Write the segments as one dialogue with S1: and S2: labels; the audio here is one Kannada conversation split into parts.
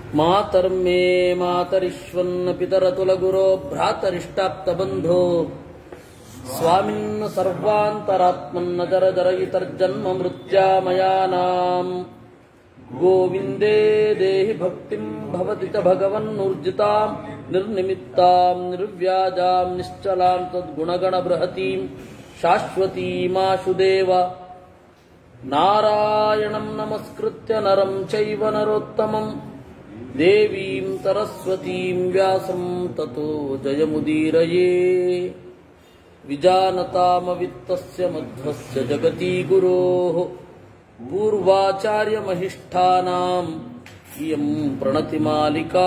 S1: ಮಾತರ್ಮೇ ಮಾತರಿಶ್ವನ್ನ ಪಿತರತುಲಗುರೋ ಭ್ರಾತರಿಷ್ಟಾಪ್ತಬಂಧೋ ಸ್ವಾಮಿನ್ನ ಸರ್ವಾಂತರಾತ್ಮನ್ನ ಜರ ಜರಯಿತರ್ಜನ್ಮ ಮೃತ್ಯಾಮಯಾನಾಂ ಗೋವಿಂದೇ ದೇಹಿ ಭಕ್ತಿಂ ಭವತಿ ಚ ಭಗವನ್ನೂರ್ಜಿತಾಂ ನಿರ್ನಿಮಿತ್ತಾಂ ನಿರ್ವ್ಯಾಜಾಂ ನಿಶ್ಚಲಾಂ ತದ್ಗುಣಗಣ ಬೃಹತೀಂ ಶಾಶ್ವತೀಮಾಶು ದೇವ ನಾರಾಯಣಂ ನಮಸ್ಕೃತ್ಯ ನರಂ ಚೈವ ನರೋತ್ತಮಂ ದೇವೀಂ ಸರಸ್ವತೀಂ ವ್ಯಾಸಂ ತತೋ ಜಯಮುದೀರಯೇ ವಿಜಾನತಾಮವಿತ್ತಸ್ಯ ಮಧ್ವಸ್ಯ ಜಗತಿ ಗುರೋಃ पूर्वाचार्यमहिष्ठानाम् इयम् प्रणतिमालिका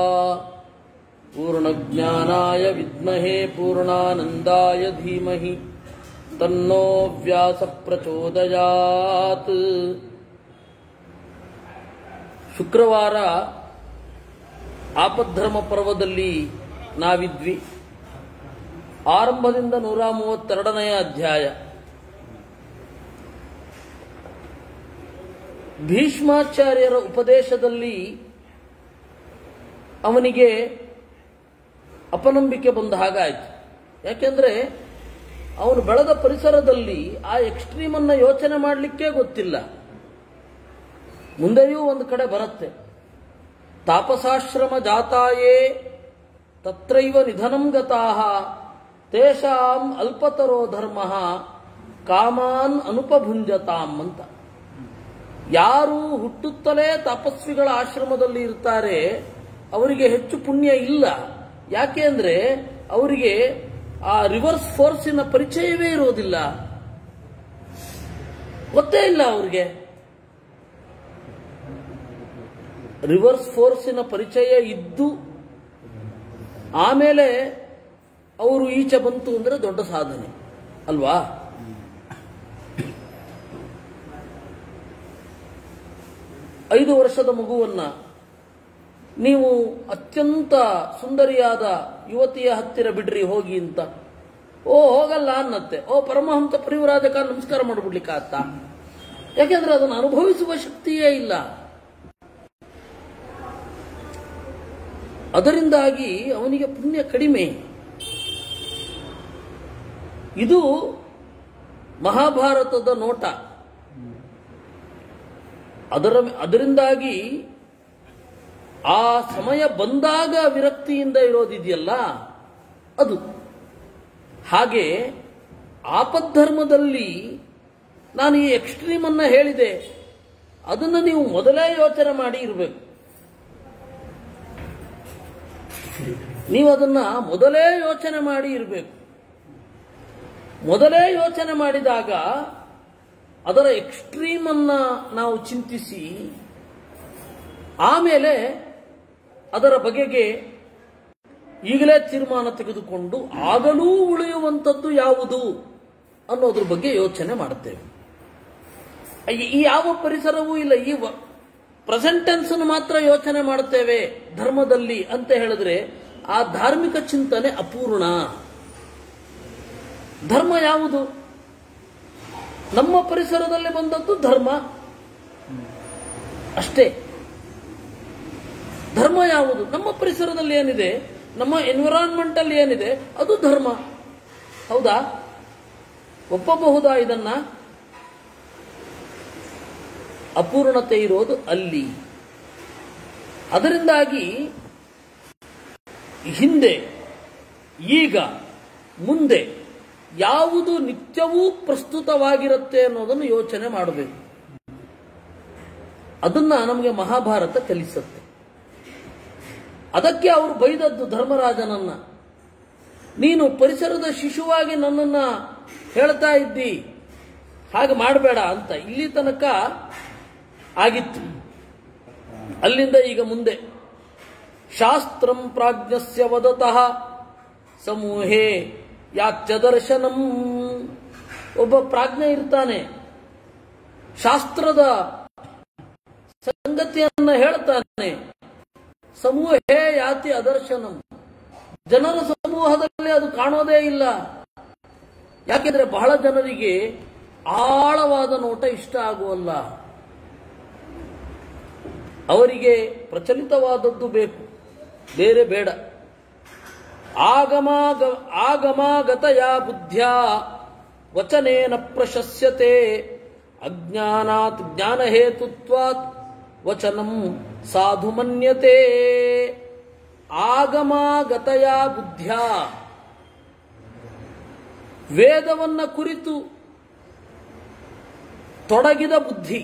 S1: पूर्णज्ञानाय विद्महे पूर्णानन्दाय धीमहि तन्नो व्यासप्रचोदयात् ಶುಕ್ರವಾರ ಆಪದ್ಧರ್ಮ ಪರ್ವದಲ್ಲಿ ನಾವಿದ್ವಿ ಆರಂಭದಿಂದ ನೂರ ಮೂವತ್ತೆರಡನೆಯ ಅಧ್ಯಾಯ ಭೀಷ್ಮಾಚಾರ್ಯರ ಉಪದೇಶದಲ್ಲಿ ಅವನಿಗೆ ಅಪನಂಬಿಕೆ ಬಂದ ಹಾಗಾಯಿತು ಯಾಕೆಂದ್ರೆ ಅವನು ಬೆಳೆದ ಪರಿಸರದಲ್ಲಿ ಆ ಎಕ್ಸ್ಟ್ರೀಮ್ ಅನ್ನ ಯೋಚನೆ ಮಾಡಲಿಕ್ಕೆ ಗೊತ್ತಿಲ್ಲ ಮುಂದೆಯೂ ಒಂದು ಕಡೆ ಬರುತ್ತೆ ತಾಪಸಾಶ್ರಮ ಜಾತಾಯೇ ತತ್ರೈವ ನಿಧನಂ ಗತಾಹ ತೇಷಾಂ ಅಲ್ಪತರೋ ಧರ್ಮ ಕಾಮಾನ್ ಅನುಪಭುಂಜತಾಂ ಅಂತ ಯಾರು ಹುಟ್ಟುತ್ತಲೇ ತಪಸ್ವಿಗಳ ಆಶ್ರಮದಲ್ಲಿ ಇರ್ತಾರೆ ಅವರಿಗೆ ಹೆಚ್ಚು ಪುಣ್ಯ ಇಲ್ಲ ಯಾಕೆ ಅಂದ್ರೆ ಅವರಿಗೆ ಆ ರಿವರ್ಸ್ ಫೋರ್ಸಿನ ಪರಿಚಯವೇ ಇರೋದಿಲ್ಲ ಗೊತ್ತೇ ಇಲ್ಲ ಅವರಿಗೆ ರಿವರ್ಸ್ ಫೋರ್ಸಿನ ಪರಿಚಯ ಇದ್ದು ಆಮೇಲೆ ಅವರು ಈಚೆ ಬಂತು ಅಂದ್ರೆ ದೊಡ್ಡ ಸಾಧನೆ ಅಲ್ವಾ ಐದು ವರ್ಷದ ಮಗುವನ್ನ ನೀವು ಅತ್ಯಂತ ಸುಂದರಿಯಾದ ಯುವತಿಯ ಹತ್ತಿರ ಬಿಡ್ರಿ ಹೋಗಿ ಅಂತ ಓ ಹೋಗಲ್ಲ ಅನ್ನತ್ತೆ ಓ ಪರಮಹಂಸ ಪರಿವರಾಜಕ ನಮಸ್ಕಾರ ಮಾಡಿಬಿಡ್ಲಿಕ್ಕೆ ಆತ ಯಾಕೆಂದ್ರೆ ಅದನ್ನು ಅನುಭವಿಸುವ ಶಕ್ತಿಯೇ ಇಲ್ಲ ಅದರಿಂದಾಗಿ ಅವನಿಗೆ ಪುಣ್ಯ ಕಡಿಮೆ ಇದು ಮಹಾಭಾರತದ ನೋಟ ಅದರ ಅದರಿಂದಾಗಿ ಆ ಸಮಯ ಬಂದಾಗ ವಿರಕ್ತಿಯಿಂದ ಇರೋದಿದೆಯಲ್ಲ ಅದು ಹಾಗೆ ಆಪದ್ಧರ್ಮದಲ್ಲಿ ನಾನು ಈ ಎಕ್ಸ್ಟ್ರೀಮ್ ಅನ್ನ ಹೇಳಿದೆ ಅದನ್ನು ನೀವು ಮೊದಲೇ ಯೋಚನೆ ಮಾಡಿ ಇರಬೇಕು ನೀವು ಅದನ್ನ ಮೊದಲೇ ಯೋಚನೆ ಮಾಡಿ ಇರಬೇಕು ಮೊದಲೇ ಯೋಚನೆ ಮಾಡಿದಾಗ ಅದರ ಎಕ್ಸ್ಟ್ರೀಮ್ ಅನ್ನ ನಾವು ಚಿಂತಿಸಿ ಆಮೇಲೆ ಅದರ ಬಗೆಗೆ ಈಗಲೇ ತೀರ್ಮಾನ ತೆಗೆದುಕೊಂಡು ಆಗಲೂ ಉಳಿಯುವಂಥದ್ದು ಯಾವುದು ಅನ್ನೋದ್ರ ಬಗ್ಗೆ ಯೋಚನೆ ಮಾಡುತ್ತೇವೆ ಈ ಯಾವ ಪರಿಸರವೂ ಇಲ್ಲ ಈ ಪ್ರೆಸೆಂಟ್ ಟೆನ್ಸ್ ಮಾತ್ರ ಯೋಚನೆ ಮಾಡುತ್ತೇವೆ ಧರ್ಮದಲ್ಲಿ ಅಂತ ಹೇಳಿದ್ರೆ ಆ ಧಾರ್ಮಿಕ ಚಿಂತನೆ ಅಪೂರ್ಣ ಧರ್ಮ ಯಾವುದು ನಮ್ಮ ಪರಿಸರದಲ್ಲಿ ಬಂದದ್ದು ಧರ್ಮ ಅಷ್ಟೇ ಧರ್ಮ ಯಾವುದು ನಮ್ಮ ಪರಿಸರದಲ್ಲಿ ಏನಿದೆ ನಮ್ಮ ಎನ್ವಿರಾನ್ಮೆಂಟ್ ಅಲ್ಲಿ ಏನಿದೆ ಅದು ಧರ್ಮ ಹೌದಾ ಒಪ್ಪಬಹುದಾ ಇದನ್ನ ಅಪೂರ್ಣತೆ ಇರೋದು ಅಲ್ಲಿ ಅದರಿಂದಾಗಿ ಹಿಂದೆ ಈಗ ಮುಂದೆ ಯಾವುದು ನಿತ್ಯವೂ ಪ್ರಸ್ತುತವಾಗಿರುತ್ತೆ ಅನ್ನೋದನ್ನು ಯೋಚನೆ ಮಾಡಬೇಕು ಅದನ್ನ ನಮಗೆ ಮಹಾಭಾರತ ಕಲಿಸುತ್ತೆ ಅದಕ್ಕೆ ಅವರು ಬೈದದ್ದು ಧರ್ಮರಾಜನನ್ನ ನೀನು ಪರಿಸರದ ಶಿಶುವಾಗಿ ನನ್ನನ್ನ ಹೇಳ್ತಾ ಇದ್ದಿ ಹಾಗೆ ಮಾಡಬೇಡ ಅಂತ ಇಲ್ಲಿ ತನಕ ಆಗಿತ್ತು ಅಲ್ಲಿಂದ ಈಗ ಮುಂದೆ ಶಾಸ್ತ್ರಂ ಪ್ರಾಜ್ಞಸ್ಯ ವದತಃ ಸಮೂಹೇ ಯಾತ್ಯ ದರ್ಶನಂ ಒಬ್ಬ ಪ್ರಾಜ್ಞೆ ಇರ್ತಾನೆ ಶಾಸ್ತ್ರದ ಸಂಗತಿಯನ್ನ ಹೇಳ್ತಾನೆ ಸಮೂಹೇ ಯಾತಿ ಅದರ್ಶನಂ ಜನರ ಸಮೂಹದಲ್ಲಿ ಅದು ಕಾಣೋದೇ ಇಲ್ಲ ಯಾಕೆಂದ್ರೆ ಬಹಳ ಜನರಿಗೆ ಆಳವಾದ ನೋಟ ಇಷ್ಟ ಆಗುವಲ್ಲ ಅವರಿಗೆ ಪ್ರಚಲಿತವಾದದ್ದು ಬೇಕು ಬೇರೆ ಬೇಡ ಆಗಮಾಗ ಆಗಮಾಗತಯ ಬುದ್ಧ್ಯ ವಚನೇನ ಪ್ರಶಸ್ಯತೆ ಅಜ್ಞಾನಾತ್ ಜ್ಞಾನಹೇತುತ್ವಾತ್ ವಚನಂ ಸಾಧು ಮನ್ಯತೆ ಆಗಮಾಗತಯ ಬುದ್ಧ್ಯ ವೇದವನ್ನ ಕುರಿತು ತೊಡಗಿದ ಬುದ್ಧಿ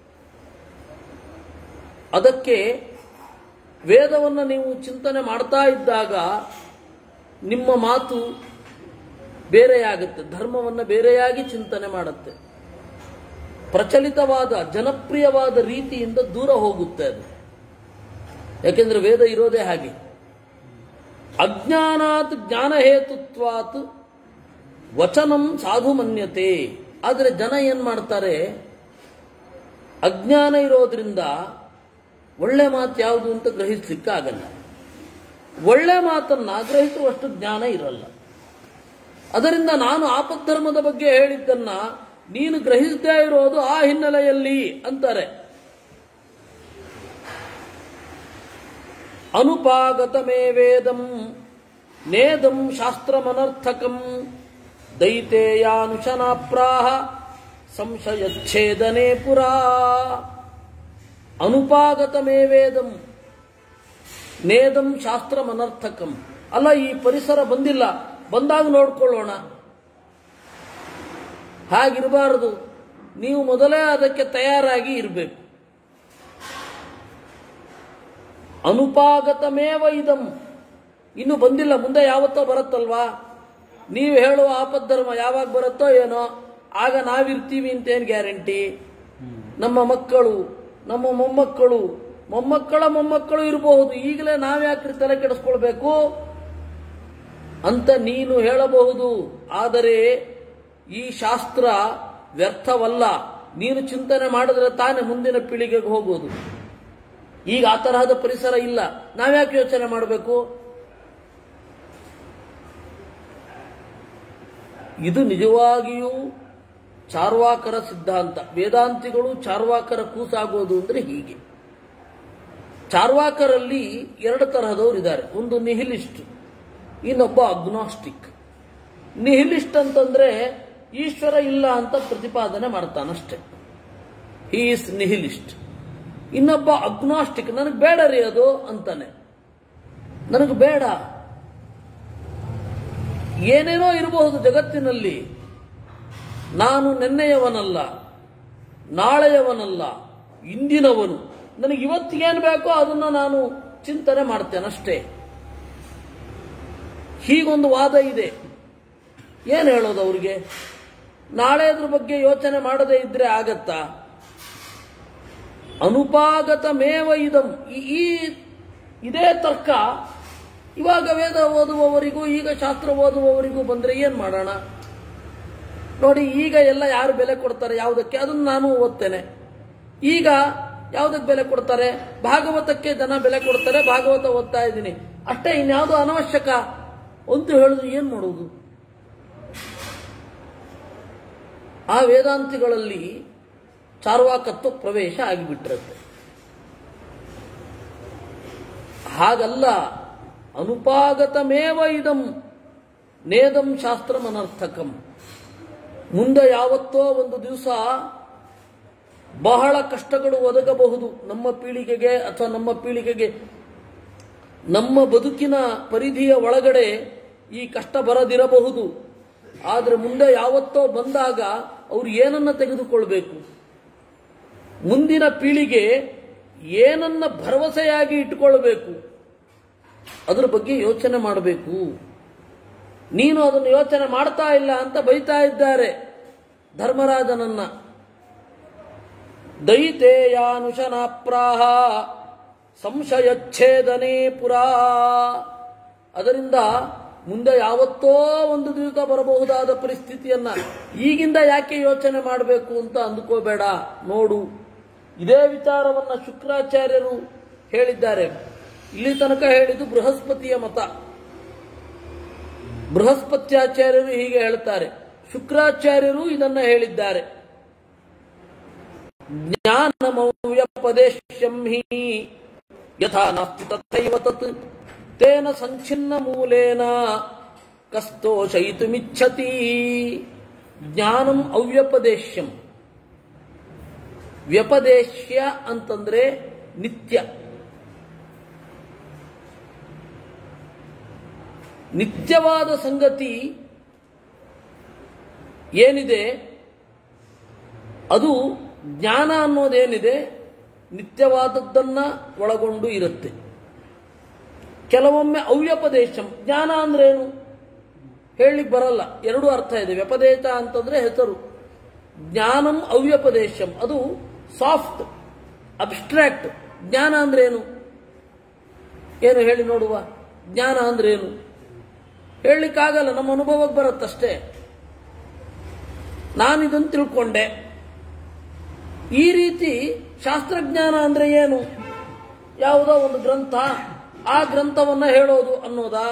S1: ಅದಕ್ಕೆ ವೇದವನ್ನು ನೀವು ಚಿಂತನೆ ಮಾಡ್ತಾ ಇದ್ದಾಗ ನಿಮ್ಮ ಮಾತು ಬೇರೆಯಾಗುತ್ತೆ ಧರ್ಮವನ್ನು ಬೇರೆಯಾಗಿ ಚಿಂತನೆ ಮಾಡುತ್ತೆ ಪ್ರಚಲಿತವಾದ ಜನಪ್ರಿಯವಾದ ರೀತಿಯಿಂದ ದೂರ ಹೋಗುತ್ತೆ ಅದು ಯಾಕೆಂದ್ರೆ ವೇದ ಇರೋದೇ ಹಾಗೆ ಅಜ್ಞಾನಾತ್ ಜ್ಞಾನಹೇತುತ್ವಾತ್ ವಚನಂ ಸಾಧು ಮನ್ಯತೆ ಆದರೆ ಜನ ಏನ್ ಮಾಡ್ತಾರೆ ಅಜ್ಞಾನ ಇರೋದ್ರಿಂದ ಒಳ್ಳೆ ಮಾತು ಯಾವುದು ಅಂತ ಗ್ರಹಿಸ್ಲಿಕ್ಕಾಗಲ್ಲ ಒಳ್ಳೆ ಮಾತನ್ನ ಗ್ರಹಿಸುವಷ್ಟು ಜ್ಞಾನ ಇರಲ್ಲ ಅದರಿಂದ ನಾನು ಆಪದ್ಧರ್ಮದ ಬಗ್ಗೆ ಹೇಳಿದ್ದನ್ನ ನೀನು ಗ್ರಹಿಸದೇ ಇರೋದು ಆ ಹಿನ್ನೆಲೆಯಲ್ಲಿ ಅಂತಾರೆ ಅನುಪಾಗತಮೇ ವೇದಂ ನೇದಂ ಶಾಸ್ತ್ರಮನರ್ಥಕಂ ದೈತೇಯಾನುಶನಾಪ್ರಾಹ ಸಂಶಯಚ್ಛೇದನೆ ಪುರಾ ಅನುಪಾಗತಮೇ ವೇದಂ ನೇದಂ ಶಾಸ್ತ್ರಮನರ್ಥಕಂ ಅಲ್ಲ ಈ ಪರಿಸರ ಬಂದಿಲ್ಲ ಬಂದಾಗ ನೋಡ್ಕೊಳ್ಳೋಣ ಹಾಗಿರಬಾರದು ನೀವು ಮೊದಲೇ ಅದಕ್ಕೆ ತಯಾರಾಗಿ ಇರಬೇಕು ಅನುಪಾಗತಮೇವ ಇದಂ ಇನ್ನು ಬಂದಿಲ್ಲ ಮುಂದೆ ಯಾವತ್ತೋ ಬರುತ್ತಲ್ವಾ ನೀವು ಹೇಳುವ ಆಪದ್ಧರ್ಮ ಯಾವಾಗ ಬರುತ್ತೋ ಏನೋ ಆಗ ನಾವಿರ್ತೀವಿ ಅಂತೇನು ಗ್ಯಾರಂಟಿ ನಮ್ಮ ಮಕ್ಕಳು ನಮ್ಮ ಮೊಮ್ಮಕ್ಕಳು ಮೊಮ್ಮಕ್ಕಳ ಮೊಮ್ಮಕ್ಕಳು ಇರಬಹುದು ಈಗಲೇ ನಾವ್ಯಾಕ್ರಿ ತಲೆ ಕೆಡಿಸ್ಕೊಳ್ಬೇಕು ಅಂತ ನೀನು ಹೇಳಬಹುದು ಆದರೆ ಈ ಶಾಸ್ತ್ರ ವ್ಯರ್ಥವಲ್ಲ ನೀನು ಚಿಂತನೆ ಮಾಡಿದ್ರೆ ತಾನೇ ಮುಂದಿನ ಪೀಳಿಗೆಗೆ ಹೋಗೋದು ಈಗ ಆ ತರಹದ ಪರಿಸರ ಇಲ್ಲ ನಾವ್ಯಾಕೆ ಯೋಚನೆ ಮಾಡಬೇಕು ಇದು ನಿಜವಾಗಿಯೂ ಚಾರ್ವಾಕರ ಸಿದ್ಧಾಂತ ವೇದಾಂತಿಗಳು ಚಾರ್ವಾಕರ ಕೂಸಾಗೋದು ಅಂದ್ರೆ ಹೀಗೆ ಚಾರ್ವಾಕರಲ್ಲಿ ಎರಡು ತರಹದವರು ಇದ್ದಾರೆ ಒಂದು ನಿಹಿಲಿಸ್ಟ್ ಇನ್ನೊಬ್ಬ ಅಗ್ನಾಸ್ಟಿಕ್ ನಿಹಿಲಿಸ್ಟ್ ಅಂತಂದ್ರೆ ಈಶ್ವರ ಇಲ್ಲ ಅಂತ ಪ್ರತಿಪಾದನೆ ಮಾಡ್ತಾನಷ್ಟೆ ಹಿ ಇಸ್ ನಿಹಿಲಿಸ್ಟ್ ಇನ್ನೊಬ್ಬ ಅಗ್ನಾಸ್ಟಿಕ್ ನನಗೆ ಬೇಡ ರೀ ಅದು ಅಂತಾನೆ ನನಗೆ ಬೇಡ ಏನೇನೋ ಇರಬಹುದು ಜಗತ್ತಿನಲ್ಲಿ ನಾನು ನೆನ್ನೆಯವನಲ್ಲ ನಾಳೆಯವನಲ್ಲ ಇಂದಿನವನು ನನಗೆ ಇವತ್ತಿಗೇನು ಬೇಕೋ ಅದನ್ನ ನಾನು ಚಿಂತನೆ ಮಾಡ್ತೇನೆ ಅಷ್ಟೇ ಹೀಗೊಂದು ವಾದ ಇದೆ ಏನು ಹೇಳೋದು ಅವ್ರಿಗೆ ನಾಳೆ ಅದ್ರ ಬಗ್ಗೆ ಯೋಚನೆ ಮಾಡದೇ ಇದ್ರೆ ಆಗತ್ತಾ ಅನುಪಾಗತ ಮೇವ ಇದಂ ಈ- ಈ ಇದೇ ತರ್ಕ ಇವಾಗ ವೇದ ಓದುವವರಿಗೂ ಈಗ ಶಾಸ್ತ್ರ ಓದುವವರಿಗೂ ಬಂದ್ರೆ ಏನ್ ಮಾಡೋಣ ನೋಡಿ ಈಗ ಎಲ್ಲ ಯಾರು ಬೆಲೆ ಕೊಡ್ತಾರೆ ಯಾವುದಕ್ಕೆ ಅದನ್ನು ನಾನು ಓದ್ತೇನೆ ಈಗ ಯಾವುದಕ್ಕೆ ಬೆಲೆ ಕೊಡ್ತಾರೆ ಭಾಗವತಕ್ಕೆ ಜನ ಬೆಲೆ ಕೊಡ್ತಾರೆ ಭಾಗವತ ಓದ್ತಾ ಇದ್ದೀನಿ ಅಷ್ಟೇ ಇನ್ಯಾವುದು ಅನವಶ್ಯಕ ಅಂತ ಹೇಳುದು ಏನ್ ಮಾಡುವುದು ಆ ವೇದಾಂತಿಗಳಲ್ಲಿ ಚಾರ್ವಾಕತ್ವ ಪ್ರವೇಶ ಆಗಿಬಿಟ್ಟಿರುತ್ತೆ ಹಾಗಲ್ಲ ಅನುಪಾಗತಮೇವ ಇದಂ ನೇದಂ ಶಾಸ್ತ್ರಮನರ್ಥಕಂ ಮುಂದೆ ಯಾವತ್ತೋ ಒಂದು ದಿವಸ ಬಹಳ ಕಷ್ಟಗಳು ಒದಗಬಹುದು ನಮ್ಮ ಪೀಳಿಗೆಗೆ ಅಥವಾ ನಮ್ಮ ಪೀಳಿಗೆಗೆ ನಮ್ಮ ಬದುಕಿನ ಪರಿಧಿಯ ಒಳಗಡೆ ಈ ಕಷ್ಟ ಬರದಿರಬಹುದು ಆದರೆ ಮುಂದೆ ಯಾವತ್ತೋ ಬಂದಾಗ ಅವರು ಏನನ್ನ ತೆಗೆದುಕೊಳ್ಬೇಕು ಮುಂದಿನ ಪೀಳಿಗೆ ಏನನ್ನ ಭರವಸೆಯಾಗಿ ಇಟ್ಟುಕೊಳ್ಬೇಕು ಅದ್ರ ಬಗ್ಗೆ ಯೋಚನೆ ಮಾಡಬೇಕು ನೀನು ಅದನ್ನು ಯೋಚನೆ ಮಾಡ್ತಾ ಇಲ್ಲ ಅಂತ ಬೈತಾ ಇದ್ದಾರೆ ಧರ್ಮರಾಜನನ್ನ ದೈತೇಯಾನುಶನಾಪ್ರಾಹ ಸಂಶಯಚ್ಛೇದನೆ ಪುರಾ ಅದರಿಂದ ಮುಂದೆ ಯಾವತ್ತೋ ಒಂದು ದಿವಸ ಬರಬಹುದಾದ ಪರಿಸ್ಥಿತಿಯನ್ನ ಈಗಿಂದ ಯಾಕೆ ಯೋಚನೆ ಮಾಡಬೇಕು ಅಂತ ಅಂದುಕೋಬೇಡ ನೋಡು ಇದೇ ವಿಚಾರವನ್ನ ಶುಕ್ರಾಚಾರ್ಯರು ಹೇಳಿದ್ದಾರೆ ಇಲ್ಲಿ ತನಕ ಹೇಳಿದ್ದು ಬೃಹಸ್ಪತಿಯ ಮತ ಬೃಹಸ್ಪತ್ಯಾಚಾರ್ಯರು ಹೀಗೆ ಹೇಳ್ತಾರೆ ಶುಕ್ರಾಚಾರ್ಯರು ಇದನ್ನ ಹೇಳಿದ್ದಾರೆ ಜ್ಞಾನಮವ್ಯಪದೇಶ್ಯಂ ಹಿ ಯಥಾ ನಾಸ್ತಿ ತಥೈವ ತತ್ ತೇನ ಸಂಚಿನ್ನ ಮೂಲೇನ ಕಸ್ತೋಷಯಿತುಮಿಚ್ಛತಿ ಜ್ಞಾನಂ ಅವ್ಯಪದೇಶ್ಯಂ ವ್ಯಪದೇಶ್ಯ ಅಂತಂದ್ರೆ ನಿತ್ಯ ನಿತ್ಯವಾದ ಸಂಗತಿ ಏನಿದೆ ಅದು ಜ್ಞಾನ ಅನ್ನೋದೇನಿದೆ ನಿತ್ಯವಾದದ್ದನ್ನ ಒಳಗೊಂಡು ಇರುತ್ತೆ ಕೆಲವೊಮ್ಮೆ ಅವ್ಯಪದೇಶಂ ಜ್ಞಾನ ಅಂದ್ರೇನು ಹೇಳಲಿಕ್ಕೆ ಬರಲ್ಲ ಎರಡೂ ಅರ್ಥ ಇದೆ ವ್ಯಪದೇಶ ಅಂತಂದ್ರೆ ಹೆಸರು ಜ್ಞಾನಂ ಅವ್ಯಪದೇಶಂ ಅದು ಸಾಫ್ಟ್ ಅಬ್ಸ್ಟ್ರಾಕ್ಟ್ ಜ್ಞಾನ ಅಂದ್ರೇನು ಏನು ಹೇಳಿ ನೋಡುವ ಜ್ಞಾನ ಅಂದ್ರೇನು ಹೇಳಲಿಕ್ಕಾಗಲ್ಲ ನಮ್ಮ ಅನುಭವಕ್ಕೆ ಬರುತ್ತಷ್ಟೇ ನಾನಿದನ್ನು ತಿಳ್ಕೊಂಡೆ ಈ ರೀತಿ ಶಾಸ್ತ್ರಜ್ಞಾನ ಅಂದ್ರೆ ಏನು ಯಾವುದೋ ಒಂದು ಗ್ರಂಥ ಆ ಗ್ರಂಥವನ್ನ ಹೇಳೋದು ಅನ್ನೋದಾ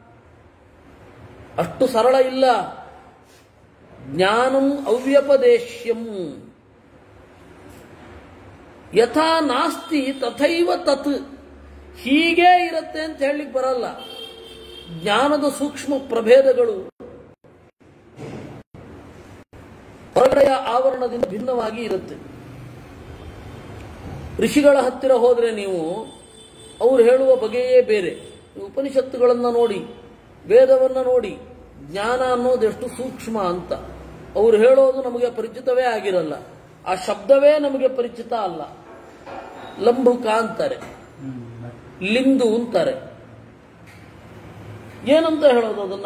S1: ಅಷ್ಟು ಸರಳ ಇಲ್ಲ ಜ್ಞಾನಂ ಅವ್ಯಪದೇಶ್ಯಂ ಯಥಾ ನಾಸ್ತಿ ತಥೈವ ತತ್ ಹೀಗೆ ಇರುತ್ತೆ ಅಂತ ಹೇಳಲಿಕ್ಕೆ ಬರಲ್ಲ ಜ್ಞಾನದ ಸೂಕ್ಷ್ಮ ಪ್ರಭೇದಗಳು ಹೊರಗಡೆಯ ಆವರಣದಿಂದ ಭಿನ್ನವಾಗಿ ಇರುತ್ತೆ ಋಷಿಗಳ ಹತ್ತಿರ ಹೋದ್ರೆ ನೀವು ಅವರು ಹೇಳುವ ಬಗೆಯೇ ಬೇರೆ ಉಪನಿಷತ್ತುಗಳನ್ನು ನೋಡಿ ವೇದವನ್ನ ನೋಡಿ ಜ್ಞಾನ ಅನ್ನೋದು ಎಷ್ಟು ಸೂಕ್ಷ್ಮ ಅಂತ ಅವ್ರು ಹೇಳೋದು ನಮಗೆ ಪರಿಚಿತವೇ ಆಗಿರಲ್ಲ ಆ ಶಬ್ದವೇ ನಮಗೆ ಪರಿಚಿತ ಅಲ್ಲ ಲಂಬುಕ ಅಂತಾರೆ ಲಿಂದು ಅಂತಾರೆ ಏನಂತ ಹೇಳೋದು ಅದನ್ನ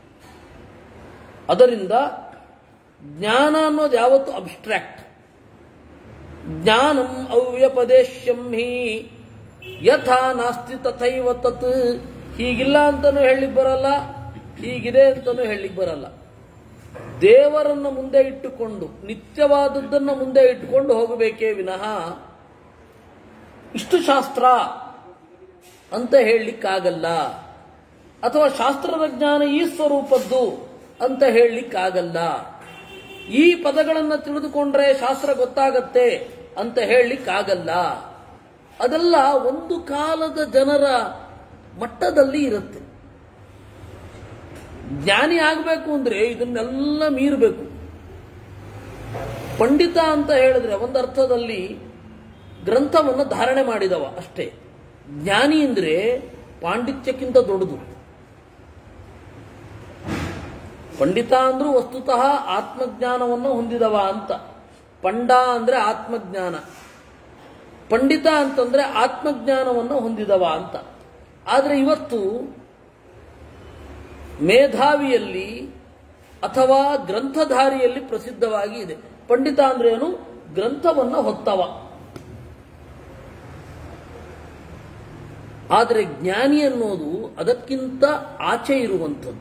S1: ಅದರಿಂದ ಜ್ಞಾನ ಅನ್ನೋದು ಯಾವತ್ತು ಅಬ್ಸ್ಟ್ರಾಕ್ಟ್ ಜ್ಞಾನಂ ಅವ್ಯಪದೇಶ್ಯಂ ಹಿ ಯಥಾ ನಾಸ್ತಿ ತಥೈವ ತತ್ ಹೀಗಿಲ್ಲ ಅಂತಾನೂ ಹೇಳಲಿಕ್ಕೆ ಬರಲ್ಲ ಹೀಗಿದೆ ಅಂತಾನೂ ಹೇಳಲಿಕ್ಕೆ ಬರಲ್ಲ ದೇವರನ್ನ ಮುಂದೆ ಇಟ್ಟುಕೊಂಡು ನಿತ್ಯವಾದದ್ದನ್ನ ಮುಂದೆ ಇಟ್ಟುಕೊಂಡು ಹೋಗಬೇಕೇ ವಿನಃ ಇಷ್ಟು ಶಾಸ್ತ್ರ ಅಂತ ಹೇಳಲಿಕ್ಕಾಗಲ್ಲ ಅಥವಾ ಶಾಸ್ತ್ರದ ಜ್ಞಾನ ಈ ಸ್ವರೂಪದ್ದು ಅಂತ ಹೇಳಲಿಕ್ಕಾಗಲ್ಲ ಈ ಪದಗಳನ್ನು ತಿಳಿದುಕೊಂಡ್ರೆ ಶಾಸ್ತ್ರ ಗೊತ್ತಾಗತ್ತೆ ಅಂತ ಹೇಳಲಿಕ್ಕಾಗಲ್ಲ ಅದೆಲ್ಲ ಒಂದು ಕಾಲದ ಜನರ ಮಟ್ಟದಲ್ಲಿ ಇರುತ್ತೆ ಜ್ಞಾನಿ ಆಗಬೇಕು ಅಂದ್ರೆ ಇದನ್ನೆಲ್ಲ ಮೀರಬೇಕು ಪಂಡಿತ ಅಂತ ಹೇಳಿದ್ರೆ ಒಂದರ್ಥದಲ್ಲಿ ಗ್ರಂಥವನ್ನು ಧಾರಣೆ ಮಾಡಿದವ ಅಷ್ಟೇ ಜ್ಞಾನಿ ಅಂದ್ರೆ ಪಾಂಡಿತ್ಯಕ್ಕಿಂತ ದೊಡ್ಡದು ಪಂಡಿತ ಅಂದ್ರೂ ವಸ್ತುತಃ ಆತ್ಮಜ್ಞಾನವನ್ನು ಹೊಂದಿದವ ಅಂತ ಪಂಡ ಅಂದ್ರೆ ಆತ್ಮಜ್ಞಾನ ಪಂಡಿತ ಅಂತಂದ್ರೆ ಆತ್ಮಜ್ಞಾನವನ್ನು ಹೊಂದಿದವ ಅಂತ ಆದ್ರೆ ಇವತ್ತು ಮೇಧಾವಿಯಲ್ಲಿ ಅಥವಾ ಗ್ರಂಥಧಾರಿಯಲ್ಲಿ ಪ್ರಸಿದ್ಧವಾಗಿ ಇದೆ ಪಂಡಿತ ಅಂದ್ರೆ ಏನು ಗ್ರಂಥವನ್ನ ಹೊತ್ತವ ಆದರೆ ಜ್ಞಾನಿ ಅನ್ನೋದು ಅದಕ್ಕಿಂತ ಆಚೆ ಇರುವಂಥದ್ದು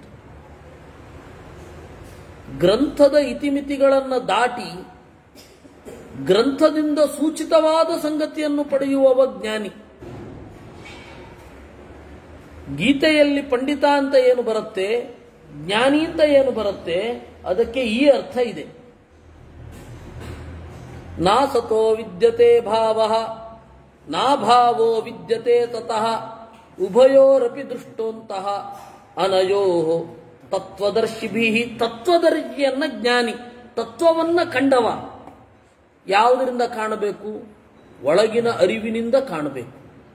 S1: ಗ್ರಂಥದ ಇತಿಮಿತಿಗಳನ್ನು ದಾಟಿ ಗ್ರಂಥದಿಂದ ಸೂಚಿತವಾದ ಸಂಗತಿಯನ್ನು ಪಡೆಯುವವ ಜ್ಞಾನಿ ಗೀತೆಯಲ್ಲಿ ಪಂಡಿತ ಅಂತ ಏನು ಬರುತ್ತೆ ಜ್ಞಾನಿ ಅಂತ ಏನು ಬರುತ್ತೆ ಅದಕ್ಕೆ ಈ ಅರ್ಥ ಇದೆ ನಾ ಸತೋ ವಿದ್ಯತೆ ಭಾವ ನಾ ಭಾವೋ ವಿದ್ಯತೆ ತತಃ ಉಭಯೋರಪಿ ದೃಷ್ಟೋಂತಹ ಅನಯೋ ತತ್ವದರ್ಶಿಭಿ ತತ್ವದರ್ಶಿಯನ್ನ ಜ್ಞಾನಿ ತತ್ವವನ್ನ ಕಂಡವ ಯಾವುದರಿಂದ ಕಾಣಬೇಕು ಒಳಗಿನ ಅರಿವಿನಿಂದ ಕಾಣಬೇಕು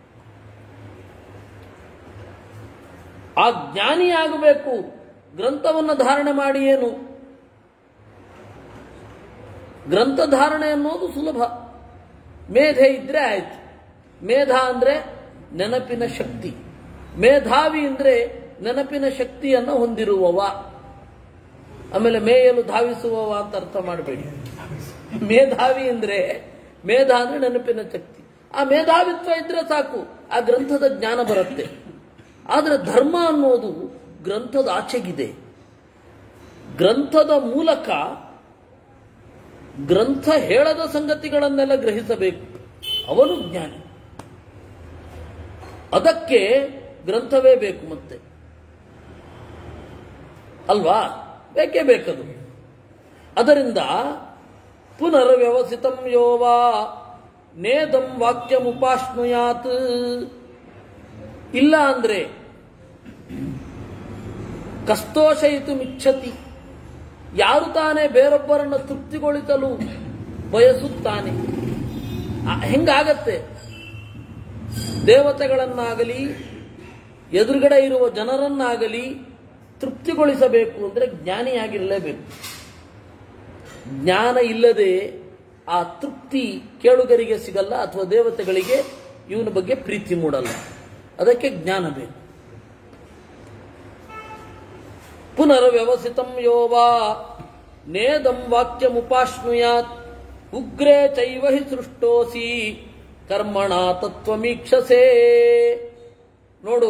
S1: ಆ ಜ್ಞಾನಿ ಆಗಬೇಕು ಗ್ರಂಥವನ್ನು ಧಾರಣೆ ಮಾಡಿ ಏನು ಗ್ರಂಥ ಧಾರಣೆ ಅನ್ನೋದು ಸುಲಭ ಮೇಧೆ ಇದ್ರೆ ಆಯ್ತು ಮೇಧ ಅಂದ್ರೆ ನೆನಪಿನ ಶಕ್ತಿ ಮೇಧಾವಿ ಅಂದ್ರೆ ನೆನಪಿನ ಶಕ್ತಿಯನ್ನು ಹೊಂದಿರುವವ ಆಮೇಲೆ ಮೇಯಲು ಧಾವಿಸುವವ ಅಂತ ಅರ್ಥ ಮಾಡಬೇಡಿ ಮೇಧಾವಿ ಅಂದ್ರೆ ಮೇಧ ಅಂದ್ರೆ ನೆನಪಿನ ಶಕ್ತಿ ಆ ಮೇಧಾವಿತ್ವ ಇದ್ರೆ ಸಾಕು ಆ ಗ್ರಂಥದ ಜ್ಞಾನ ಬರುತ್ತೆ ಆದ್ರೆ ಧರ್ಮ ಅನ್ನೋದು ಗ್ರಂಥದ ಆಚೆಗಿದೆ ಗ್ರಂಥದ ಮೂಲಕ ಗ್ರಂಥ ಹೇಳದ ಸಂಗತಿಗಳನ್ನೆಲ್ಲ ಗ್ರಹಿಸಬೇಕು ಅವನು ಜ್ಞಾನಿ ಅದಕ್ಕೆ ಗ್ರಂಥವೇ ಬೇಕು ಮತ್ತೆ ಅಲ್ವಾ ಬೇಕೇ ಬೇಕದು ಅದರಿಂದ ಪುನರ್ವ್ಯವಸಿತಂ ಯೋವಾ ನೇದಂ ವಾಕ್ಯಮುಪಾಶ್ನುಯಾತ್ ಇಲ್ಲ ಅಂದ್ರೆ ಕಸ್ತೋಷಯಿತು ಮಿಚ್ಛತಿ ಯಾರು ತಾನೇ ಬೇರೊಬ್ಬರನ್ನು ತೃಪ್ತಿಗೊಳಿಸಲು ಬಯಸುತ್ತಾನೆ ಆ, ಹೆಂಗಾಗತ್ತೆ ದೇವತೆಗಳನ್ನಾಗಲಿ ಎದುರುಗಡೆ ಇರುವ ಜನರನ್ನಾಗಲಿ ತೃಪ್ತಿಗೊಳಿಸಬೇಕು ಅಂದ್ರೆ ಜ್ಞಾನಿಯಾಗಿರಲೇಬೇಕು ಜ್ಞಾನ ಇಲ್ಲದೆ ಆ ತೃಪ್ತಿ ಕೇಳುಗರಿಗೆ ಸಿಗಲ್ಲ ಅಥವಾ ದೇವತೆಗಳಿಗೆ ಇವನ ಬಗ್ಗೆ ಪ್ರೀತಿ ಮೂಡಲ್ಲ ಅದಕ್ಕೆ ಜ್ಞಾನ ಬೇಕು ಪುನರ್ವ್ಯವಸಿತಂ ಯೋವಾ ನೇದಂ ವಾಕ್ಯಮುಪಾಶ್ನುಯಾತ್ ಉಗ್ರೇ ಚೈವ ಹಿ ಸೃಷ್ಟೋಸಿ ಕರ್ಮಣ ತತ್ವಮೀಕ್ಷಸೇ ನೋಡು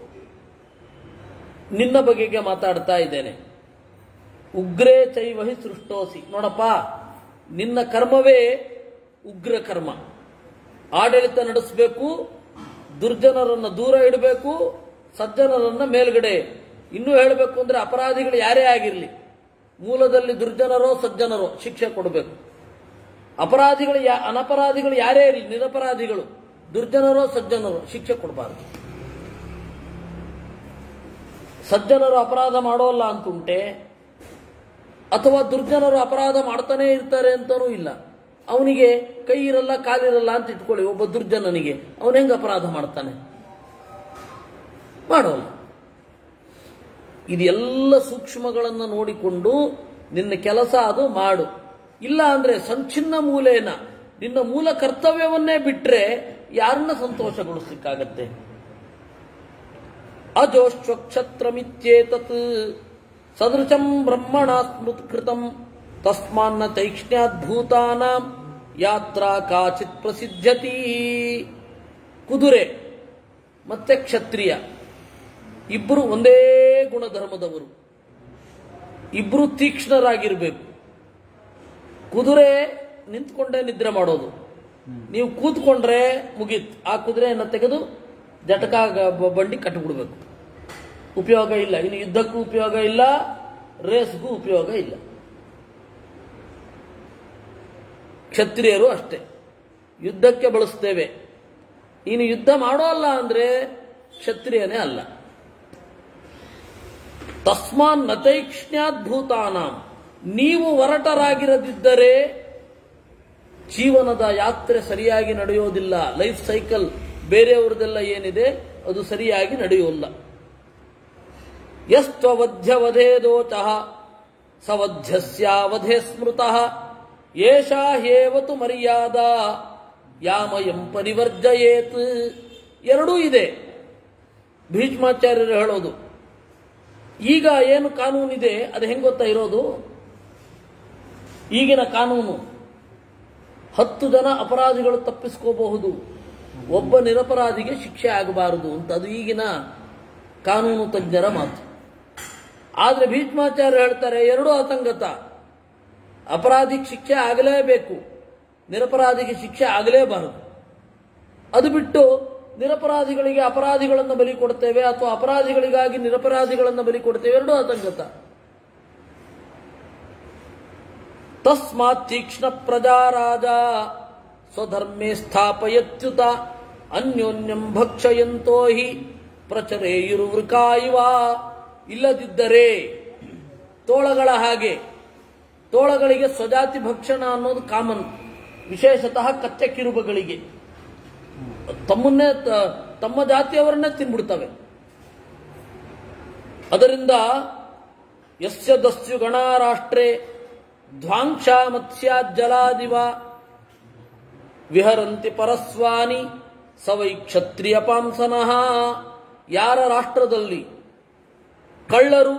S1: ನಿನ್ನ ಬಗೆಗೆ ಮಾತಾಡ್ತಾ ಇದ್ದೇನೆ ಉಗ್ರೇ ಚೈವ ಹಿ ಸೃಷ್ಟೋಸಿ ನೋಡಪ್ಪ ನಿನ್ನ ಕರ್ಮವೇ ಉಗ್ರ ಕರ್ಮ ಆಡಳಿತ ನಡೆಸಬೇಕು ದುರ್ಜನರನ್ನ ದೂರ ಇಡಬೇಕು ಸಜ್ಜನರನ್ನ ಮೇಲ್ಗಡೆ ಇನ್ನೂ ಹೇಳಬೇಕು ಅಂದ್ರೆ ಅಪರಾಧಿಗಳು ಯಾರೇ ಆಗಿರಲಿ ಮೂಲದಲ್ಲಿ ದುರ್ಜನರೋ ಸಜ್ಜನರೋ ಶಿಕ್ಷೆ ಕೊಡಬೇಕು ಅಪರಾಧಿಗಳು ಯಾ ಅನಪರಾಧಿಗಳು ಯಾರೇ ಇರಲಿ ನಿರಪರಾಧಿಗಳು ದುರ್ಜನರೋ ಸಜ್ಜನರೋ ಶಿಕ್ಷೆ ಕೊಡಬಾರದು ಸಜ್ಜನರು ಅಪರಾಧ ಮಾಡೋಲ್ಲ ಅಂತುಂಟೆ ಅಥವಾ ದುರ್ಜನರು ಅಪರಾಧ ಮಾಡ್ತಾನೆ ಇರ್ತಾರೆ ಅಂತನೂ ಇಲ್ಲ ಅವನಿಗೆ ಕೈ ಇರಲ್ಲ ಕಾಲಿರಲ್ಲ ಅಂತ ಇಟ್ಕೊಳ್ಳಿ ಒಬ್ಬ ದುರ್ಜನನಿಗೆ ಅವನ ಹೆಂಗ ಅಪರಾಧ ಮಾಡ್ತಾನೆ ಮಾಡೋಲ್ಲ ಇದೆಲ್ಲ ಸೂಕ್ಷ್ಮಗಳನ್ನು ನೋಡಿಕೊಂಡು ನಿನ್ನ ಕೆಲಸ ಅದು ಮಾಡು ಇಲ್ಲ ಅಂದ್ರೆ ಸಂಚಿನ್ನ ಮೂಲೇನ ನಿನ್ನ ಮೂಲ ಕರ್ತವ್ಯವನ್ನೇ ಬಿಟ್ರೆ ಯಾರನ್ನ ಸಂತೋಷಗೊಳಿಸ್ಲಿಕ್ಕಾಗತ್ತೆ ಅಜೋಶ್ವಕ್ಷತ್ರಮಿತ್ಯೇತತ್ ಸದೃಶಂ ಬ್ರಹ್ಮಣ ಸ್ಮೃತ್ಕೃತಂ ತಸ್ಮಾನ್ನ ತೈಕ್ಷ್ಣ್ಯಾದ್ಭೂತಾನಾಂ ಯಾತ್ರಾ ಕಾಚಿತ್ ಪ್ರಸಿದ್ಧತಿ ಕುದುರೆ ಮತ್ತೆ ಕ್ಷತ್ರಿಯ ಇಬ್ಬರು ಒಂದೇ ಗುಣಧರ್ಮದವರು ಇಬ್ಬರು ತೀಕ್ಷ್ಣರಾಗಿರ್ಬೇಕು ಕುದುರೆ ನಿಂತ್ಕೊಂಡೇ ನಿದ್ರೆ ಮಾಡೋದು ನೀವು ಕೂತ್ಕೊಂಡ್ರೆ ಮುಗೀತ್ ಆ ಕುದುರೆಯನ್ನು ತೆಗೆದು ಜಟಕ ಗ- ಬಂಡಿ ಕಟ್ಟಿಬಿಡ್ಬೇಕು ಉಪಯೋಗ ಇಲ್ಲ ಇನ್ನು ಯುದ್ಧಕ್ಕೂ ಉಪಯೋಗ ಇಲ್ಲ ರೇಸ್ಗೂ ಉಪಯೋಗ ಇಲ್ಲ ಕ್ಷತ್ರಿಯರು ಅಷ್ಟೇ ಯುದ್ಧಕ್ಕೆ ಬಳಸ್ತೇವೆ ಇನ್ನು ಯುದ್ಧ ಮಾಡೋಲ್ಲ ಅಂದ್ರೆ ಕ್ಷತ್ರಿಯನೇ ಅಲ್ಲ ತಸ್ಮಾನ್ ನತೈಕ್ಷ್ಣ್ಯಾದ್ಭೂತಾನ ನೀವು ಒರಟರಾಗಿರದಿದ್ದರೆ ಜೀವನದ ಯಾತ್ರೆ ಸರಿಯಾಗಿ ನಡೆಯೋದಿಲ್ಲ ಲೈಫ್ ಸೈಕಲ್ ಬೇರೆಯವ್ರದೆಲ್ಲ ಏನಿದೆ ಅದು ಸರಿಯಾಗಿ ನಡೆಯೋಲ್ಲ ಯಸ್ತ್ವವಧ್ಯವಧೇದೋಚಃ ಸವಧ್ಯಸ್ಯಾವಧೇ ಸ್ಮೃತಃ ಏಷಾ ಹೇವತು ಮರ್ಯಾದಾ ಯಾಮಯಂ ಪರಿವರ್ಜಯೇತ್ ಎರಡೂ ಇದೆ ಭೀಷ್ಮಾಚಾರ್ಯರು ಹೇಳೋದು ಈಗ ಏನು ಕಾನೂನಿದೆ ಅದು ಹೆಂಗ್ ಗೊತ್ತಾ ಇರೋದು ಈಗಿನ ಕಾನೂನು ಹತ್ತು ಜನ ಅಪರಾಧಿಗಳು ತಪ್ಪಿಸ್ಕೋಬಹುದು ಒಬ್ಬ ನಿರಪರಾಧಿಗೆ ಶಿಕ್ಷೆ ಆಗಬಾರದು ಅಂತ ಅದು ಈಗಿನ ಕಾನೂನು ತಜ್ಞರ ಮಾತು ಆದ್ರೆ ಭೀಷ್ಮಾಚಾರ್ಯ ಹೇಳ್ತಾರೆ ಎರಡೂ ಅಸಂಗತ ಅಪರಾಧಿಗೆ ಶಿಕ್ಷೆ ಆಗಲೇಬೇಕು ನಿರಪರಾಧಿಗೆ ಶಿಕ್ಷೆ ಆಗಲೇಬಾರದು ಅದು ಬಿಟ್ಟು ನಿರಪರಾಧಿಗಳಿಗೆ ಅಪರಾಧಿಗಳನ್ನು ಬಲಿ ಕೊಡ್ತೇವೆ ಅಥವಾ ಅಪರಾಧಿಗಳಿಗಾಗಿ ನಿರಪರಾಧಿಗಳನ್ನು ಬಲಿ ಕೊಡ್ತೇವೆ ಎರಡೂ ಅಸಂಗತ ತಸ್ಮಾತ್ ತೀಕ್ಷ್ಣ ಪ್ರಜಾ ರಾಜ ಸ್ವಧರ್ಮೇ ಸ್ಥಾಪಯತ್ಯುತ ಅನ್ಯೋನ್ಯಂ ಭಕ್ಷಯಂತೋ ಹಿ ಪ್ರಚರೇಯುರ್ವೃಕಾ ಇವ ಇಲ್ಲದಿದ್ದರೆ ತೋಳಗಳ ಹಾಗೆ ತೋಳಗಳಿಗೆ ಸ್ವಜಾತಿ ಭಕ್ಷಣ ಅನ್ನೋದು ಕಾಮನ್ ವಿಶೇಷತಃ ಕಚ್ಚೆ ಕಿರುಬಗಳಿಗೆ ತಮ್ಮನ್ನೇ ತ- ತಮ್ಮ ಜಾತಿಯವರನ್ನೇ ತಿನ್ಬಿಡ್ತವೆ ಅದರಿಂದ ಯಸ್ಯ ದಸ್ಯು ಗಣಾರಾಷ್ಟ್ರೇ ಧ್ವಾಂಕ್ಷ ಮತ್ಸ್ಯಾಜ್ಜಲಾದಿವ ವಿಹರಂತಿ ಪರಸ್ವಾನಿ ಸವೈ ಕ್ಷತ್ರಿಯ ಪಾಂಸನಃ ಯಾರ ರಾಷ್ಟ್ರದಲ್ಲಿ ಕಳ್ಳರು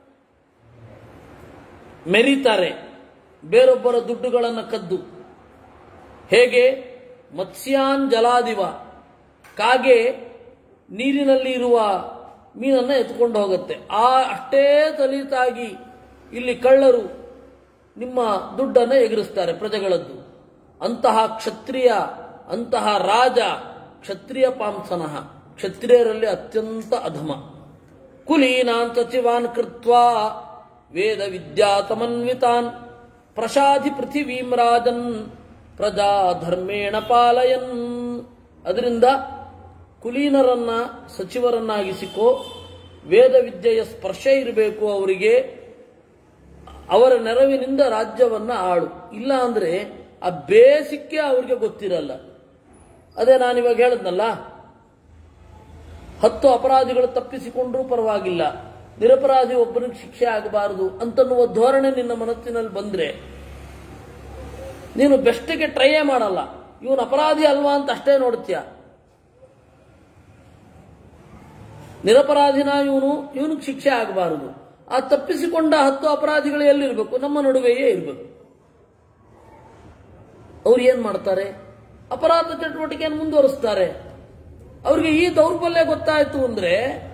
S1: ಮೆರೀತಾರೆ ಬೇರೊಬ್ಬರ ದುಡ್ಡುಗಳನ್ನು ಕದ್ದು ಹೇಗೆ ಮತ್ಸ್ಯಾನ್ ಜಲಾದಿವ ಕಾಗೆ ನೀರಿನಲ್ಲಿ ಇರುವ ಮೀನನ್ನ ಎತ್ಕೊಂಡು ಹೋಗುತ್ತೆ ಆ ಅಷ್ಟೇ ಸಲೀಸಾಗಿ ಇಲ್ಲಿ ಕಳ್ಳರು ನಿಮ್ಮ ದುಡ್ಡನ್ನು ಎಗರಿಸ್ತಾರೆ ಪ್ರಜೆಗಳದ್ದು ಅಂತಹ ಕ್ಷತ್ರಿಯ ಅಂತಹ ರಾಜ ಕ್ಷತ್ರಿಯ ಪಾಂಸನಃ ಕ್ಷತ್ರಿಯರಲ್ಲಿ ಅತ್ಯಂತ ಅಧಮ ಕುಲೀನಾನ್ ಸಚಿವಾನ್ ಕೃತ್ವಾ ವೇದ ವಿದ್ಯಾ ಸಮನ್ವಿತಾನ್ ಪ್ರಸಾದಿ ಪೃಥಿವೀಂ ರಾಜನ್ ಪ್ರಜಾ ಧರ್ಮೇಣ ಪಾಲಯನ್ ಅದರಿಂದ ಕುಲೀನರನ್ನ ಸಚಿವರನ್ನಾಗಿಸಿಕೋ ವೇದ ವಿದ್ಯೆಯ ಸ್ಪರ್ಶ ಇರಬೇಕು ಅವರಿಗೆ ಅವರ ನೆರವಿನಿಂದ ರಾಜ್ಯವನ್ನ ಆಳು ಇಲ್ಲ ಅಂದ್ರೆ ಆ ಬೇಸಿಕ್ಕೆ ಅವ್ರಿಗೆ ಗೊತ್ತಿರಲ್ಲ ಅದೇ ನಾನಿವಾಗ ಹೇಳದ್ನಲ್ಲ ಹತ್ತು ಅಪರಾಧಿಗಳು ತಪ್ಪಿಸಿಕೊಂಡ್ರೂ ಪರವಾಗಿಲ್ಲ ನಿರಪರಾಧಿ ಒಬ್ಬನಿಗೆ ಶಿಕ್ಷೆ ಆಗಬಾರದು ಅಂತನ್ನುವ ಧೋರಣೆ ನಿನ್ನ ಮನಸ್ಸಿನಲ್ಲಿ ಬಂದ್ರೆ ನೀನು ಬೆಸ್ಟ್ಗೆ ಟ್ರೈಯೇ ಮಾಡಲ್ಲ ಇವನು ಅಪರಾಧಿ ಅಲ್ವಾ ಅಂತ ಅಷ್ಟೇ ನೋಡ್ತೀಯ ನಿರಪರಾಧಿನ ಇವನು ಇವನಿಗೆ ಶಿಕ್ಷೆ ಆಗಬಾರದು ಆ ತಪ್ಪಿಸಿಕೊಂಡ ಹತ್ತು ಅಪರಾಧಿಗಳು ಎಲ್ಲಿರ್ಬೇಕು ನಮ್ಮ ನಡುವೆಯೇ ಇರಬೇಕು ಅವ್ರು ಏನ್ ಮಾಡ್ತಾರೆ ಅಪರಾಧ ಚಟುವಟಿಕೆಯನ್ನು ಮುಂದುವರಿಸ್ತಾರೆ ಅವ್ರಿಗೆ ಈ ದೌರ್ಬಲ್ಯ ಗೊತ್ತಾಯ್ತು ಅಂದ್ರೆ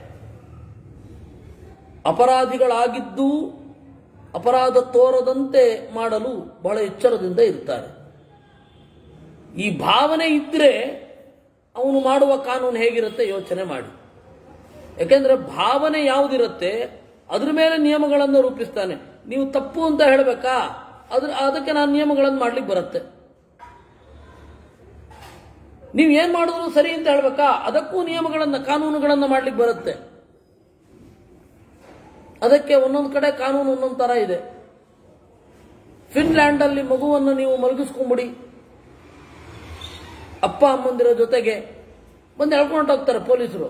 S1: ಅಪರಾಧಿಗಳಾಗಿದ್ದು ಅಪರಾಧ ತೋರದಂತೆ ಮಾಡಲು ಬಹಳ ಎಚ್ಚರದಿಂದ ಇರ್ತಾರೆ ಈ ಭಾವನೆ ಇದ್ರೆ ಅವನು ಮಾಡುವ ಕಾನೂನು ಹೇಗಿರುತ್ತೆ ಯೋಚನೆ ಮಾಡಿ ಯಾಕೆಂದ್ರೆ ಭಾವನೆ ಯಾವುದಿರುತ್ತೆ ಅದ್ರ ಮೇಲೆ ನಿಯಮಗಳನ್ನು ರೂಪಿಸ್ತಾನೆ ನೀವು ತಪ್ಪು ಅಂತ ಹೇಳಬೇಕಾ ಅದ್ರ ಅದಕ್ಕೆ ನಾನು ನಿಯಮಗಳನ್ನು ಮಾಡ್ಲಿಕ್ಕೆ ಬರುತ್ತೆ ನೀವು ಏನ್ ಮಾಡಿದ್ರು ಸರಿ ಅಂತ ಹೇಳ್ಬೇಕಾ ಅದಕ್ಕೂ ನಿಯಮಗಳನ್ನ ಕಾನೂನುಗಳನ್ನ ಮಾಡ್ಲಿಕ್ಕೆ ಬರುತ್ತೆ ಅದಕ್ಕೆ ಒಂದೊಂದು ಕಡೆ ಕಾನೂನು ಒಂದೊಂದು ತರ ಇದೆ ಫಿನ್ಲ್ಯಾಂಡ್ ಅಲ್ಲಿ ಮಗುವನ್ನು ನೀವು ಮಲಗಿಸ್ಕೊಂಬಿಡಿ ಅಪ್ಪ ಅಮ್ಮಂದಿರ ಜೊತೆಗೆ ಬಂದು ಎಳ್ಕೊಂಡು ಹೋಗ್ತಾರೆ ಪೊಲೀಸರು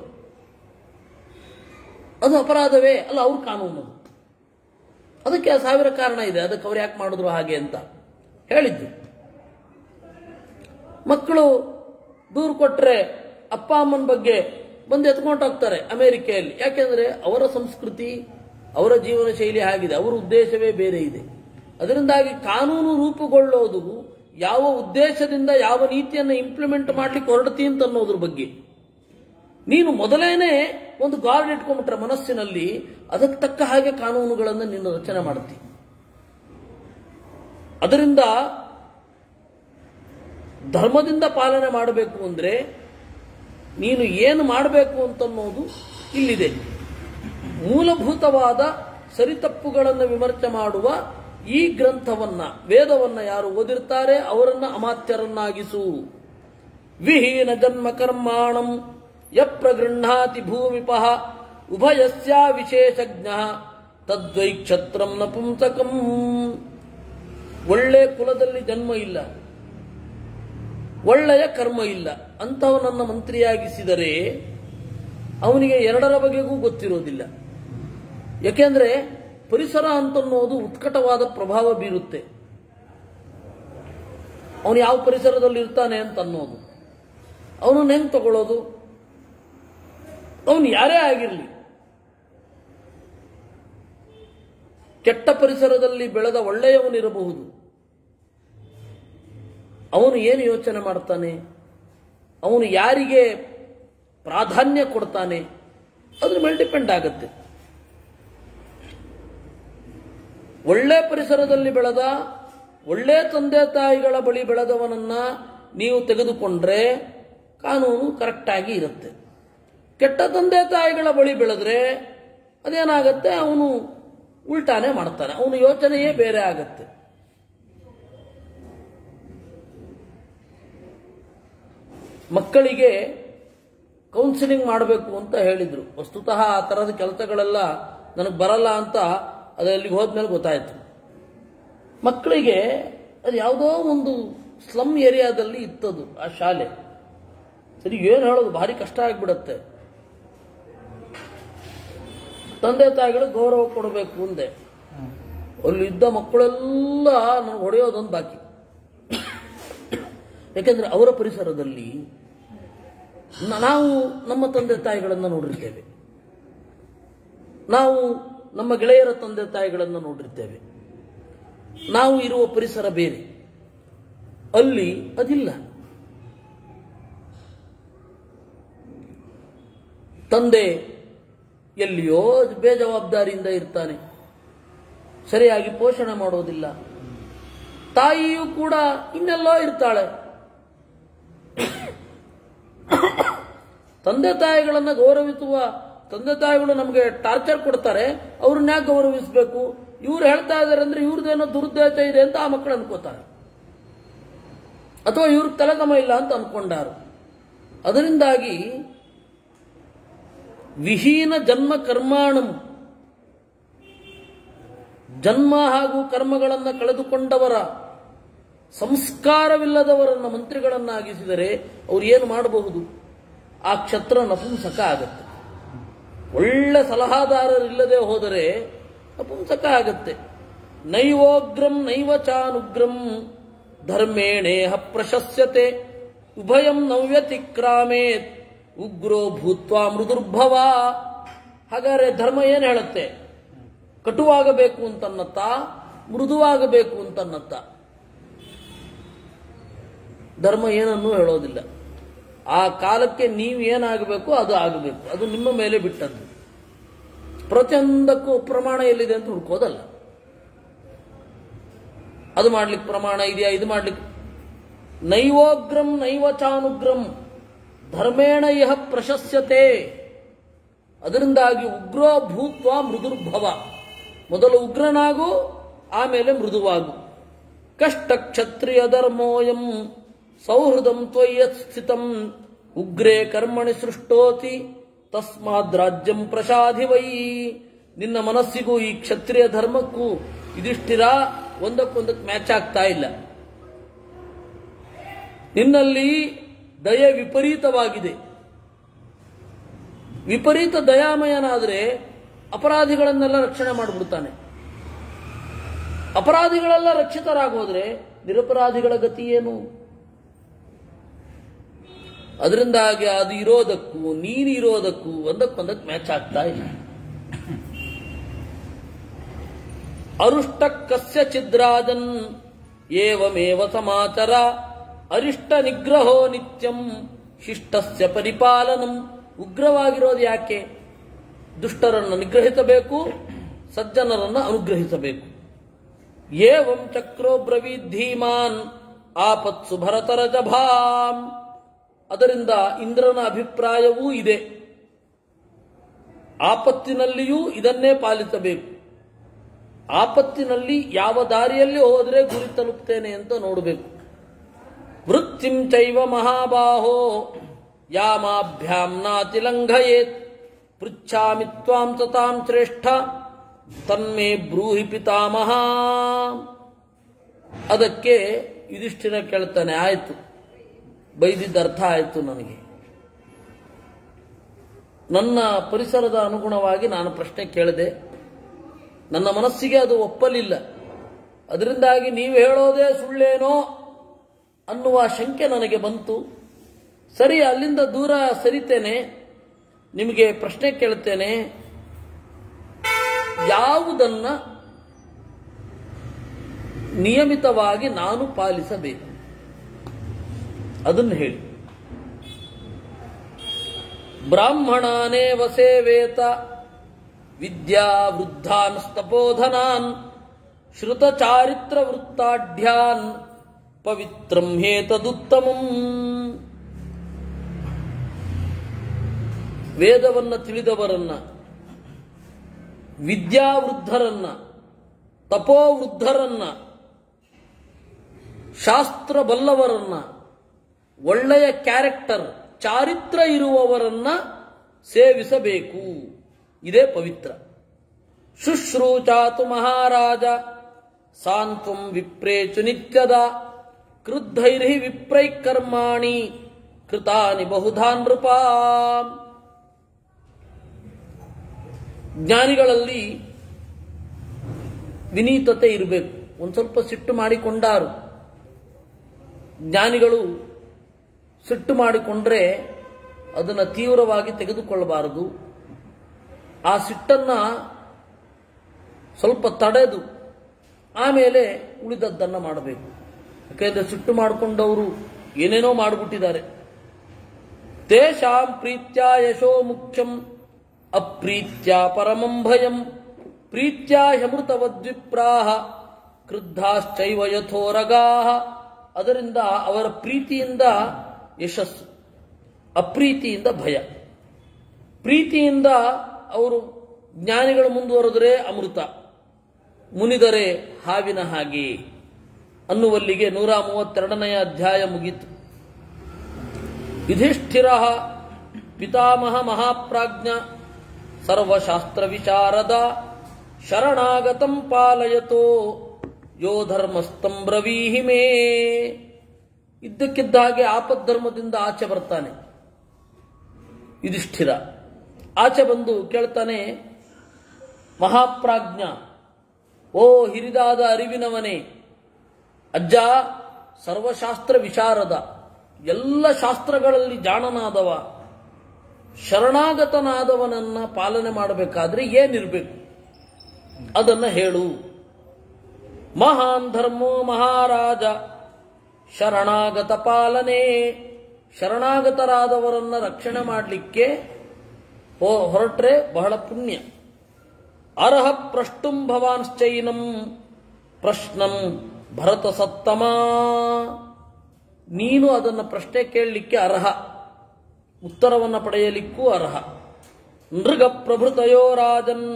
S1: ಅದು ಅಪರಾಧವೇ ಅಲ್ಲ ಅವ್ರ ಕಾನೂನು ಅದು. ಅದಕ್ಕೆ ಸಾವಿರ ಕಾರಣ ಇದೆ ಅದಕ್ಕೆ ಅವ್ರು ಯಾಕೆ ಮಾಡಿದ್ರು ಹಾಗೆ ಅಂತ ಹೇಳಿದ್ದು ಮಕ್ಕಳು ದೂರು ಕೊಟ್ರೆ ಅಪ್ಪ ಅಮ್ಮನ ಬಗ್ಗೆ ಬಂದು ಎತ್ಕೊಂಡು ಹೋಗ್ತಾರೆ ಅಮೆರಿಕೆಯಲ್ಲಿ ಯಾಕೆಂದ್ರೆ ಅವರ ಸಂಸ್ಕೃತಿ ಅವರ ಜೀವನ ಶೈಲಿ ಆಗಿದೆ ಅವರ ಉದ್ದೇಶವೇ ಬೇರೆ ಇದೆ ಅದರಿಂದಾಗಿ ಕಾನೂನು ರೂಪುಗೊಳ್ಳೋದು ಯಾವ ಉದ್ದೇಶದಿಂದ ಯಾವ ನೀತಿಯನ್ನು ಇಂಪ್ಲಿಮೆಂಟ್ ಮಾಡ್ಲಿಕ್ಕೆ ಹೊರಡ್ತಿ ಅಂತ ಅನ್ನೋದ್ರ ಬಗ್ಗೆ ನೀನು ಮೊದಲೇನೆ ಒಂದು ಗಾರ್ಡ್ ಇಟ್ಕೊಂಡ್ಬಿಟ್ರೆ ಮನಸ್ಸಿನಲ್ಲಿ ಅದಕ್ಕೆ ತಕ್ಕ ಹಾಗೆ ಕಾನೂನುಗಳನ್ನು ನೀನು ರಚನೆ ಮಾಡ್ತಿ ಅದರಿಂದ ಧರ್ಮದಿಂದ ಪಾಲನೆ ಮಾಡಬೇಕು ಅಂದ್ರೆ ನೀನು ಏನು ಮಾಡಬೇಕು ಅಂತನ್ನೋದು ಇಲ್ಲಿದೆ ಮೂಲಭೂತವಾದ ಸರಿತಪ್ಪುಗಳನ್ನು ವಿಮರ್ಶೆ ಮಾಡುವ ಈ ಗ್ರಂಥವನ್ನ ವೇದವನ್ನ ಯಾರು ಓದಿರ್ತಾರೆ ಅವರನ್ನ ಅಮಾತ್ಯರನ್ನಾಗಿಸು ವಿಹೀನ ಜನ್ಮ ಕರ್ಮಾಣಂ ಯ ಪ್ರಗೃಹಾತಿ ಭೂಮಿಪಃ ಉಭಯಸ್ಯ ವಿಶೇಷಜ್ಞ ತದ್ವೈ ಕ್ಷತ್ರಂ ನಪುಂಸಕಂ ಒಳ್ಳೆ ಕುಲದಲ್ಲಿ ಜನ್ಮ ಇಲ್ಲ ಒಳ್ಳೆಯ ಕರ್ಮ ಇಲ್ಲ ಅಂಥವನನ್ನ ಮಂತ್ರಿಯಾಗಿಸಿದರೆ ಅವನಿಗೆ ಎರಡರ ಬಗೆಗೂ ಗೊತ್ತಿರೋದಿಲ್ಲ ಯಾಕೆಂದ್ರೆ ಪರಿಸರ ಅಂತನ್ನೋದು ಉತ್ಕಟವಾದ ಪ್ರಭಾವ ಬೀರುತ್ತೆ ಅವನು ಯಾವ ಪರಿಸರದಲ್ಲಿ ಇರ್ತಾನೆ ಅಂತ ಅನ್ನೋದು ಅವನನ್ನ ಹೆಂಗ್ ತಗೊಳ್ಳೋದು ಅವನು ಯಾರೇ ಆಗಿರಲಿ ಕೆಟ್ಟ ಪರಿಸರದಲ್ಲಿ ಬೆಳೆದ ಒಳ್ಳೆಯವನಿರಬಹುದು ಅವನು ಏನು ಯೋಚನೆ ಮಾಡ್ತಾನೆ ಅವನು ಯಾರಿಗೆ ಪ್ರಾಧಾನ್ಯ ಕೊಡ್ತಾನೆ ಅದ್ರ ಮೇಲೆ ಡಿಪೆಂಡ್ ಆಗುತ್ತೆ ಒಳ್ಳೆ ಪರಿಸರದಲ್ಲಿ ಬೆಳೆದ ಒಳ್ಳೆ ತಂದೆ ತಾಯಿಗಳ ಬಳಿ ಬೆಳೆದವನನ್ನ ನೀವು ತೆಗೆದುಕೊಂಡ್ರೆ ಕಾನೂನು ಕರೆಕ್ಟಾಗಿ ಇರುತ್ತೆ ಕೆಟ್ಟ ತಂದೆ ತಾಯಿಗಳ ಬಳಿ ಬೆಳೆದ್ರೆ ಅದೇನಾಗತ್ತೆ ಅವನು ಉಲ್ಟಾನೆ ಮಾಡ್ತಾನೆ ಅವನ ಯೋಚನೆಯೇ ಬೇರೆ ಆಗತ್ತೆ ಮಕ್ಕಳಿಗೆ ಕೌನ್ಸಿಲಿಂಗ್ ಮಾಡಬೇಕು ಅಂತ ಹೇಳಿದ್ರು ವಸ್ತುತಃ ಆ ಥರದ ಕೆಲಸಗಳೆಲ್ಲ ನನಗೆ ಬರಲ್ಲ ಅಂತ ಅದು ಅಲ್ಲಿಗೆ ಹೋದ್ಮೇಲೆ ಗೊತ್ತಾಯ್ತು ಮಕ್ಕಳಿಗೆ ಅದು ಯಾವುದೋ ಒಂದು ಸ್ಲಮ್ ಏರಿಯಾದಲ್ಲಿ ಇತ್ತದು ಆ ಶಾಲೆ ಸರಿ ಏನು ಹೇಳೋದು ಭಾರಿ ಕಷ್ಟ ಆಗಿಬಿಡತ್ತೆ ತಂದೆ ತಾಯಿಗಳು ಗೌರವ ಕೊಡಬೇಕು ಅಂದೆ ಅಲ್ಲಿದ್ದ ಮಕ್ಕಳೆಲ್ಲ ನನಗೆ ಹೊಡೆಯೋದೊಂದು ಬಾಕಿ ಯಾಕೆಂದ್ರೆ ಅವರ ಪರಿಸರದಲ್ಲಿ ನ- ನಾವು ನಮ್ಮ ತಂದೆ ತಾಯಿಗಳನ್ನು ನೋಡಿರ್ತೇವೆ ನಾವು ನಮ್ಮ ಗೆಳೆಯರ ತಂದೆ ತಾಯಿಗಳನ್ನು ನೋಡಿರ್ತೇವೆ ನಾವು ಇರುವ ಪರಿಸರ ಬೇರೆ ಅಲ್ಲಿ ಅದಿಲ್ಲ ತಂದೆ ಎಲ್ಲಿಯೋ ಬೇಜವಾಬ್ದಾರಿಯಿಂದ ಇರ್ತಾನೆ ಸರಿಯಾಗಿ ಪೋಷಣೆ ಮಾಡೋದಿಲ್ಲ ತಾಯಿಯೂ ಕೂಡ ಇನ್ನೆಲ್ಲೋ ಇರ್ತಾಳೆ ತಂದೆ ತಾಯಿಗಳನ್ನ ಗೌರವಿಸುವ ತಂದೆ ತಾಯಿಗಳು ನಮಗೆ ಟಾರ್ಚರ್ ಕೊಡ್ತಾರೆ ಅವ್ರನ್ನ ಯಾಕೆ ಗೌರವಿಸಬೇಕು ಇವ್ರು ಹೇಳ್ತಾ ಇದಾರೆ ಅಂದ್ರೆ ಇವ್ರದ್ದೇನೋ ದುರುದ್ದೇಶ ಇದೆ ಅಂತ ಆ ಮಕ್ಕಳು ಅನ್ಕೋತಾರೆ ಅಥವಾ ಇವ್ರಿಗೆ ತಲೆದಮ ಇಲ್ಲ ಅಂತ ಅನ್ಕೊಂಡಾರು ಅದರಿಂದಾಗಿ ವಿಹೀನ ಜನ್ಮ ಕರ್ಮಾಣಂ ಜನ್ಮ ಹಾಗೂ ಕರ್ಮಗಳನ್ನು ಕಳೆದುಕೊಂಡವರ ಸಂಸ್ಕಾರವಿಲ್ಲದವರನ್ನ ಮಂತ್ರಿಗಳನ್ನಾಗಿಸಿದರೆ ಅವ್ರು ಏನು ಮಾಡಬಹುದು ಆ ಕ್ಷತ್ರ ನಪುಂಸಕ ಆಗತ್ತೆ ಒಳ್ಳೆ ಸಲಹಾದಾರರಿಲ್ಲದೆ ಹೋದರೆ ನಪುಂಸಕ ಆಗತ್ತೆ ನೈವೋಗ್ರಂ ನೈವ ಚಾನುಗ್ರಂ ಧರ್ಮೇಣೇಹ ಪ್ರಶಸ್ಯತೆ ಉಭಯಂ ನವ್ಯತಿಕ್ರಾಮೇತ್ ಉಗ್ರೋ ಭೂತ್ವ ಮೃದುರ್ಭವ ಹಾಗಾದ್ರೆ ಧರ್ಮ ಏನು ಹೇಳುತ್ತೆ ಕಟುವಾಗಬೇಕು ಅಂತನ್ನತ್ತ ಮೃದುವಾಗಬೇಕು ಅಂತನ್ನತ್ತ ಧರ್ಮ ಏನನ್ನೂ ಹೇಳೋದಿಲ್ಲ ಆ ಕಾಲಕ್ಕೆ ನೀವು ಏನಾಗಬೇಕು ಅದು ಆಗಬೇಕು ಅದು ನಿಮ್ಮ ಮೇಲೆ ಬಿಟ್ಟದ್ದು ಪ್ರತಿಯೊಂದಕ್ಕೂ ಪ್ರಮಾಣ ಎಲ್ಲಿದೆ ಅಂತ ಹುಡ್ಕೋದಲ್ಲ ಅದು ಮಾಡ್ಲಿಕ್ಕೆ ಪ್ರಮಾಣ ಇದೆಯಾ ಇದು ಮಾಡ್ಲಿಕ್ಕೆ ನೈವೋಗ್ರಂ ನೈವ ಚಾನುಗ್ರಂ ಧರ್ಮೇಣ ಇಹ ಪ್ರಶಸ್ಯತೆ ಅದರಿಂದಾಗಿ ಉಗ್ರೋ ಭೂತ್ವ ಮೃದುರ್ಭವ ಮೊದಲು ಉಗ್ರನಾಗು ಆಮೇಲೆ ಮೃದುವಾಗು ಕಷ್ಟ ಕ್ಷತ್ರಿಯ ಧರ್ಮೋಯಂ ಸೌಹೃದಂ ತ್ವಯ್ಯತ್ ಸ್ಥಿತಂ ಉಗ್ರೇ ಕರ್ಮಣಿ ಸೃಷ್ಟೋತಿ ತಸ್ಮಾದ್ ರಾಜ್ಯಂ ಪ್ರಸಾಧಿ ವೈ ನಿನ್ನ ಮನಸ್ಸಿಗೂ ಈ ಕ್ಷತ್ರಿಯ ಧರ್ಮಕ್ಕೂ ಇದಿಷ್ಟಿರ ಒಂದಕ್ಕೊಂದಕ್ಕೆ ಮ್ಯಾಚ್ ಆಗ್ತಾ ಇಲ್ಲ ನಿನ್ನಲ್ಲಿ ದಯೆ ವಿಪರೀತವಾಗಿದೆ ವಿಪರೀತ ದಯಾಮಯನಾದರೆ ಅಪರಾಧಿಗಳನ್ನೆಲ್ಲ ರಕ್ಷಣೆ ಮಾಡಿಬಿಡ್ತಾನೆ ಅಪರಾಧಿಗಳೆಲ್ಲ ರಕ್ಷಿತರಾಗೋದ್ರೆ ನಿರಪರಾಧಿಗಳ ಗತಿ ಏನು ಅದರಿಂದಾಗಿ ಅದು ಇರೋದಕ್ಕೂ ನೀನು ಇರೋದಕ್ಕೂ ಒಂದಕ್ಕೊಂದಕ್ಕೆ ಮ್ಯಾಚ್ ಆಗ್ತಾ ಇಲ್ಲ ಅರುಷ್ಟ ಕಸ್ಯ ಚಿದ್ರಾಜನ್ ಏವಮೇವ ಸಮಾಚಾರ ಅರಿಷ್ಟ ನಿಗ್ರಹೋ ನಿತ್ಯಂ ಶಿಷ್ಟಸ್ಯ ಪರಿಪಾಲನಂ ಉಗ್ರವಾಗಿರೋದು ಯಾಕೆ ದುಷ್ಟರನ್ನು ನಿಗ್ರಹಿಸಬೇಕು ಸಜ್ಜನರನ್ನು ಅನುಗ್ರಹಿಸಬೇಕು ಏವಂ ಚಕ್ರೋ ಬ್ರವೀಧೀಮಾನ್ ಆಪತ್ಸು ಭರತರಜಭಾಂ ಅದರಿಂದ ಇಂದ್ರನ ಅಭಿಪ್ರಾಯವೂ ಇದೆ ಆಪತ್ತಿನಲ್ಲಿಯೂ ಇದನ್ನೇ ಪಾಲಿಸಬೇಕು ಆಪತ್ತಿನಲ್ಲಿ ಯಾವ ದಾರಿಯಲ್ಲಿ ಹೋದರೆ ಗುರಿ ತಲುಪ್ತೇನೆ ಅಂತ ನೋಡಬೇಕು ವೃತ್ತಿಂ ಚೈವ ಮಹಾಬಾಹೋ ಯಾಮಾಭ್ಯಾಂ ನಾತಿಲಂಘಯೇತ್ ಪೃಚ್ಛಾಮಿ ತ್ವಾಂ ತತಾಂ ಶ್ರೇಷ್ಠ ತನ್ಮೇ ಬ್ರೂಹಿ ಪಿತಾಮಹ ಅದಕ್ಕೆ ಯುಧಿಷ್ಠಿರ ಕೇಳ್ತಾನೆ ಆಯ್ತು ಬೈದಿದ್ದ ಅರ್ಥ ಆಯ್ತು ನನಗೆ ನನ್ನ ಪರಿಸರದ ಅನುಗುಣವಾಗಿ ನಾನು ಪ್ರಶ್ನೆ ಕೇಳಿದೆ ನನ್ನ ಮನಸ್ಸಿಗೆ ಅದು ಒಪ್ಪಲಿಲ್ಲ ಅದರಿಂದಾಗಿ ನೀವು ಹೇಳೋದೇ ಸುಳ್ಳೇನೋ ಅನ್ನುವ ಶಂಕೆ ನನಗೆ ಬಂತು ಸರಿ ಅಲ್ಲಿಂದ ದೂರ ಸರಿತೇನೆ ನಿಮಗೆ ಪ್ರಶ್ನೆ ಕೇಳ್ತೇನೆ ಯಾವುದನ್ನ ನಿಯಮಿತವಾಗಿ ನಾನು ಪಾಲಿಸಬೇಕು ಅದನ್ನು ಹೇಳಿ ಬ್ರಾಹ್ಮಣಾನೇ ವಸೇವೇತ ವಿದ್ಯಾ ವೃದ್ಧಾನ್ ಸ್ತಪೋಧನಾನ್ ಶ್ರುತ ಚಾರಿತ್ರ ವೃತ್ತಾಢ್ಯಾನ್ ಪವಿತ್ರಂ ಹೇತದುತ್ತಮಂ ವೇದವನ್ನ ತಿಳಿದವರನ್ನ ವಿದ್ಯಾವೃದ್ಧರನ್ನ ತಪೋವೃದ್ಧರನ್ನ ಶಾಸ್ತ್ರ ಬಲ್ಲವರನ್ನ ಒಳ್ಳೆಯ ಕ್ಯಾರೆಕ್ಟರ್ ಚಾರಿತ್ರ ಇರುವವರನ್ನ ಸೇವಿಸಬೇಕು ಇದೇ ಪವಿತ್ರ ಶುಶ್ರೂಚಾತು ಮಹಾರಾಜ ಸಾಂತ್ವಂ ವಿಪ್ರೇಚು ನಿತ್ಯದ ಕ್ರುದ್ಧೈರ್ಹಿ ವಿಪ್ರೈ ಕರ್ಮಾಣಿ ಕೃತಾನಿ ಬಹುಧಾ ನೃಪ ಜ್ಞಾನಿಗಳಲ್ಲಿ ವಿನೀತತೆ ಇರಬೇಕು ಒಂದು ಸ್ವಲ್ಪ ಸಿಟ್ಟು ಮಾಡಿಕೊಂಡಾರು ಜ್ಞಾನಿಗಳು ಸಿಟ್ಟು ಮಾಡಿಕೊಂಡ್ರೆ ಅದನ್ನು ತೀವ್ರವಾಗಿ ತೆಗೆದುಕೊಳ್ಳಬಾರದು ಆ ಸಿಟ್ಟನ್ನ ಸ್ವಲ್ಪ ತಡೆದು ಆಮೇಲೆ ಉಳಿದದ್ದನ್ನು ಮಾಡಬೇಕು ಯಾಕೆಂದ್ರೆ ಸಿಟ್ಟು ಮಾಡಿಕೊಂಡವರು ಏನೇನೋ ಮಾಡಿಬಿಟ್ಟಿದ್ದಾರೆ ತೇಷಾಂ ಪ್ರೀತ್ಯ ಯಶೋ ಮುಖ್ಯಂ ಅಪ್ರೀತ್ಯ ಪರಮಂ ಭಯಂ ಪ್ರೀತ್ಯ ಹಮೃತವದ್ವಿಪ್ರಾಹ ಕ್ರುದ್ಧಾಶ್ಚೈವ ಯಥೋರಗಾಹ ಅದರಿಂದ ಅವರ ಪ್ರೀತಿಯಿಂದ ಯಶಸ್ಸು ಅಪ್ರೀತಿಯಿಂದ ಭಯ ಪ್ರೀತಿಯಿಂದ ಅವರು ಜ್ಞಾನಿಗಳು ಮುಂದುವರೆದರೆ ಅಮೃತ ಮುನಿದರೆ ಹಾವಿನ ಹಾಗೆ ಅನ್ನುವಲ್ಲಿಗೆ ನೂರ ಮೂವತ್ತೆರಡನೆಯ ಅಧ್ಯಾಯ ಮುಗೀತು ಯುಧಿಷ್ಠಿರ ಪಿತಾಮಹ ಮಹಾಪ್ರಾಜ್ಞ ಸರ್ವಶಾಸ್ತ್ರ ವಿಶಾರದ ಶರಣಾಗತಂ ಪಾಲಯತೋ ಯೋ ಧರ್ಮಸ್ತಂ ಬ್ರವೀಹಿ ಮೇ ಇದ್ದಕ್ಕಿದ್ದ ಹಾಗೆ ಆಪದ್ಧರ್ಮದಿಂದ ಆಚೆ ಬರ್ತಾನೆ ಯುಧಿಷ್ಠಿರ ಆಚೆ ಬಂದು ಕೇಳ್ತಾನೆ ಮಹಾಪ್ರಾಜ್ಞ ಓ ಹಿರಿದಾದ ಅರಿವಿನವನೇ ಅಜ್ಜ ಸರ್ವಶಾಸ್ತ್ರ ವಿಶಾರದ ಎಲ್ಲ ಶಾಸ್ತ್ರಗಳಲ್ಲಿ ಜಾಣನಾದವ ಶರಣಾಗತನಾದವನನ್ನ ಪಾಲನೆ ಮಾಡಬೇಕಾದ್ರೆ ಏನಿರಬೇಕು ಅದನ್ನ ಹೇಳು ಮಹಾನ್ ಧರ್ಮೋ ಮಹಾರಾಜ ಶರಣಾಗತ ಪಾಲನೆ ಶರಣಾಗತರಾದವರನ್ನ ರಕ್ಷಣೆ ಮಾಡಲಿಕ್ಕೆ ಹೊರಟ್ರೆ ಬಹಳ ಪುಣ್ಯ ಅರ್ಹ ಪ್ರಷ್ಟುಂ ಭವಾನ್ಶ್ಚೈನಂ ಪ್ರಶ್ನಂ ಭರತ ಸತ್ತಮ ನೀನು ಅದನ್ನು ಪ್ರಶ್ನೆ ಕೇಳಲಿಕ್ಕೆ ಅರ್ಹ ಉತ್ತರವನ್ನು ಪಡೆಯಲಿಕ್ಕೂ ಅರ್ಹ ನೃಗ ಪ್ರಭೃತಯೋ ರಾಜನ್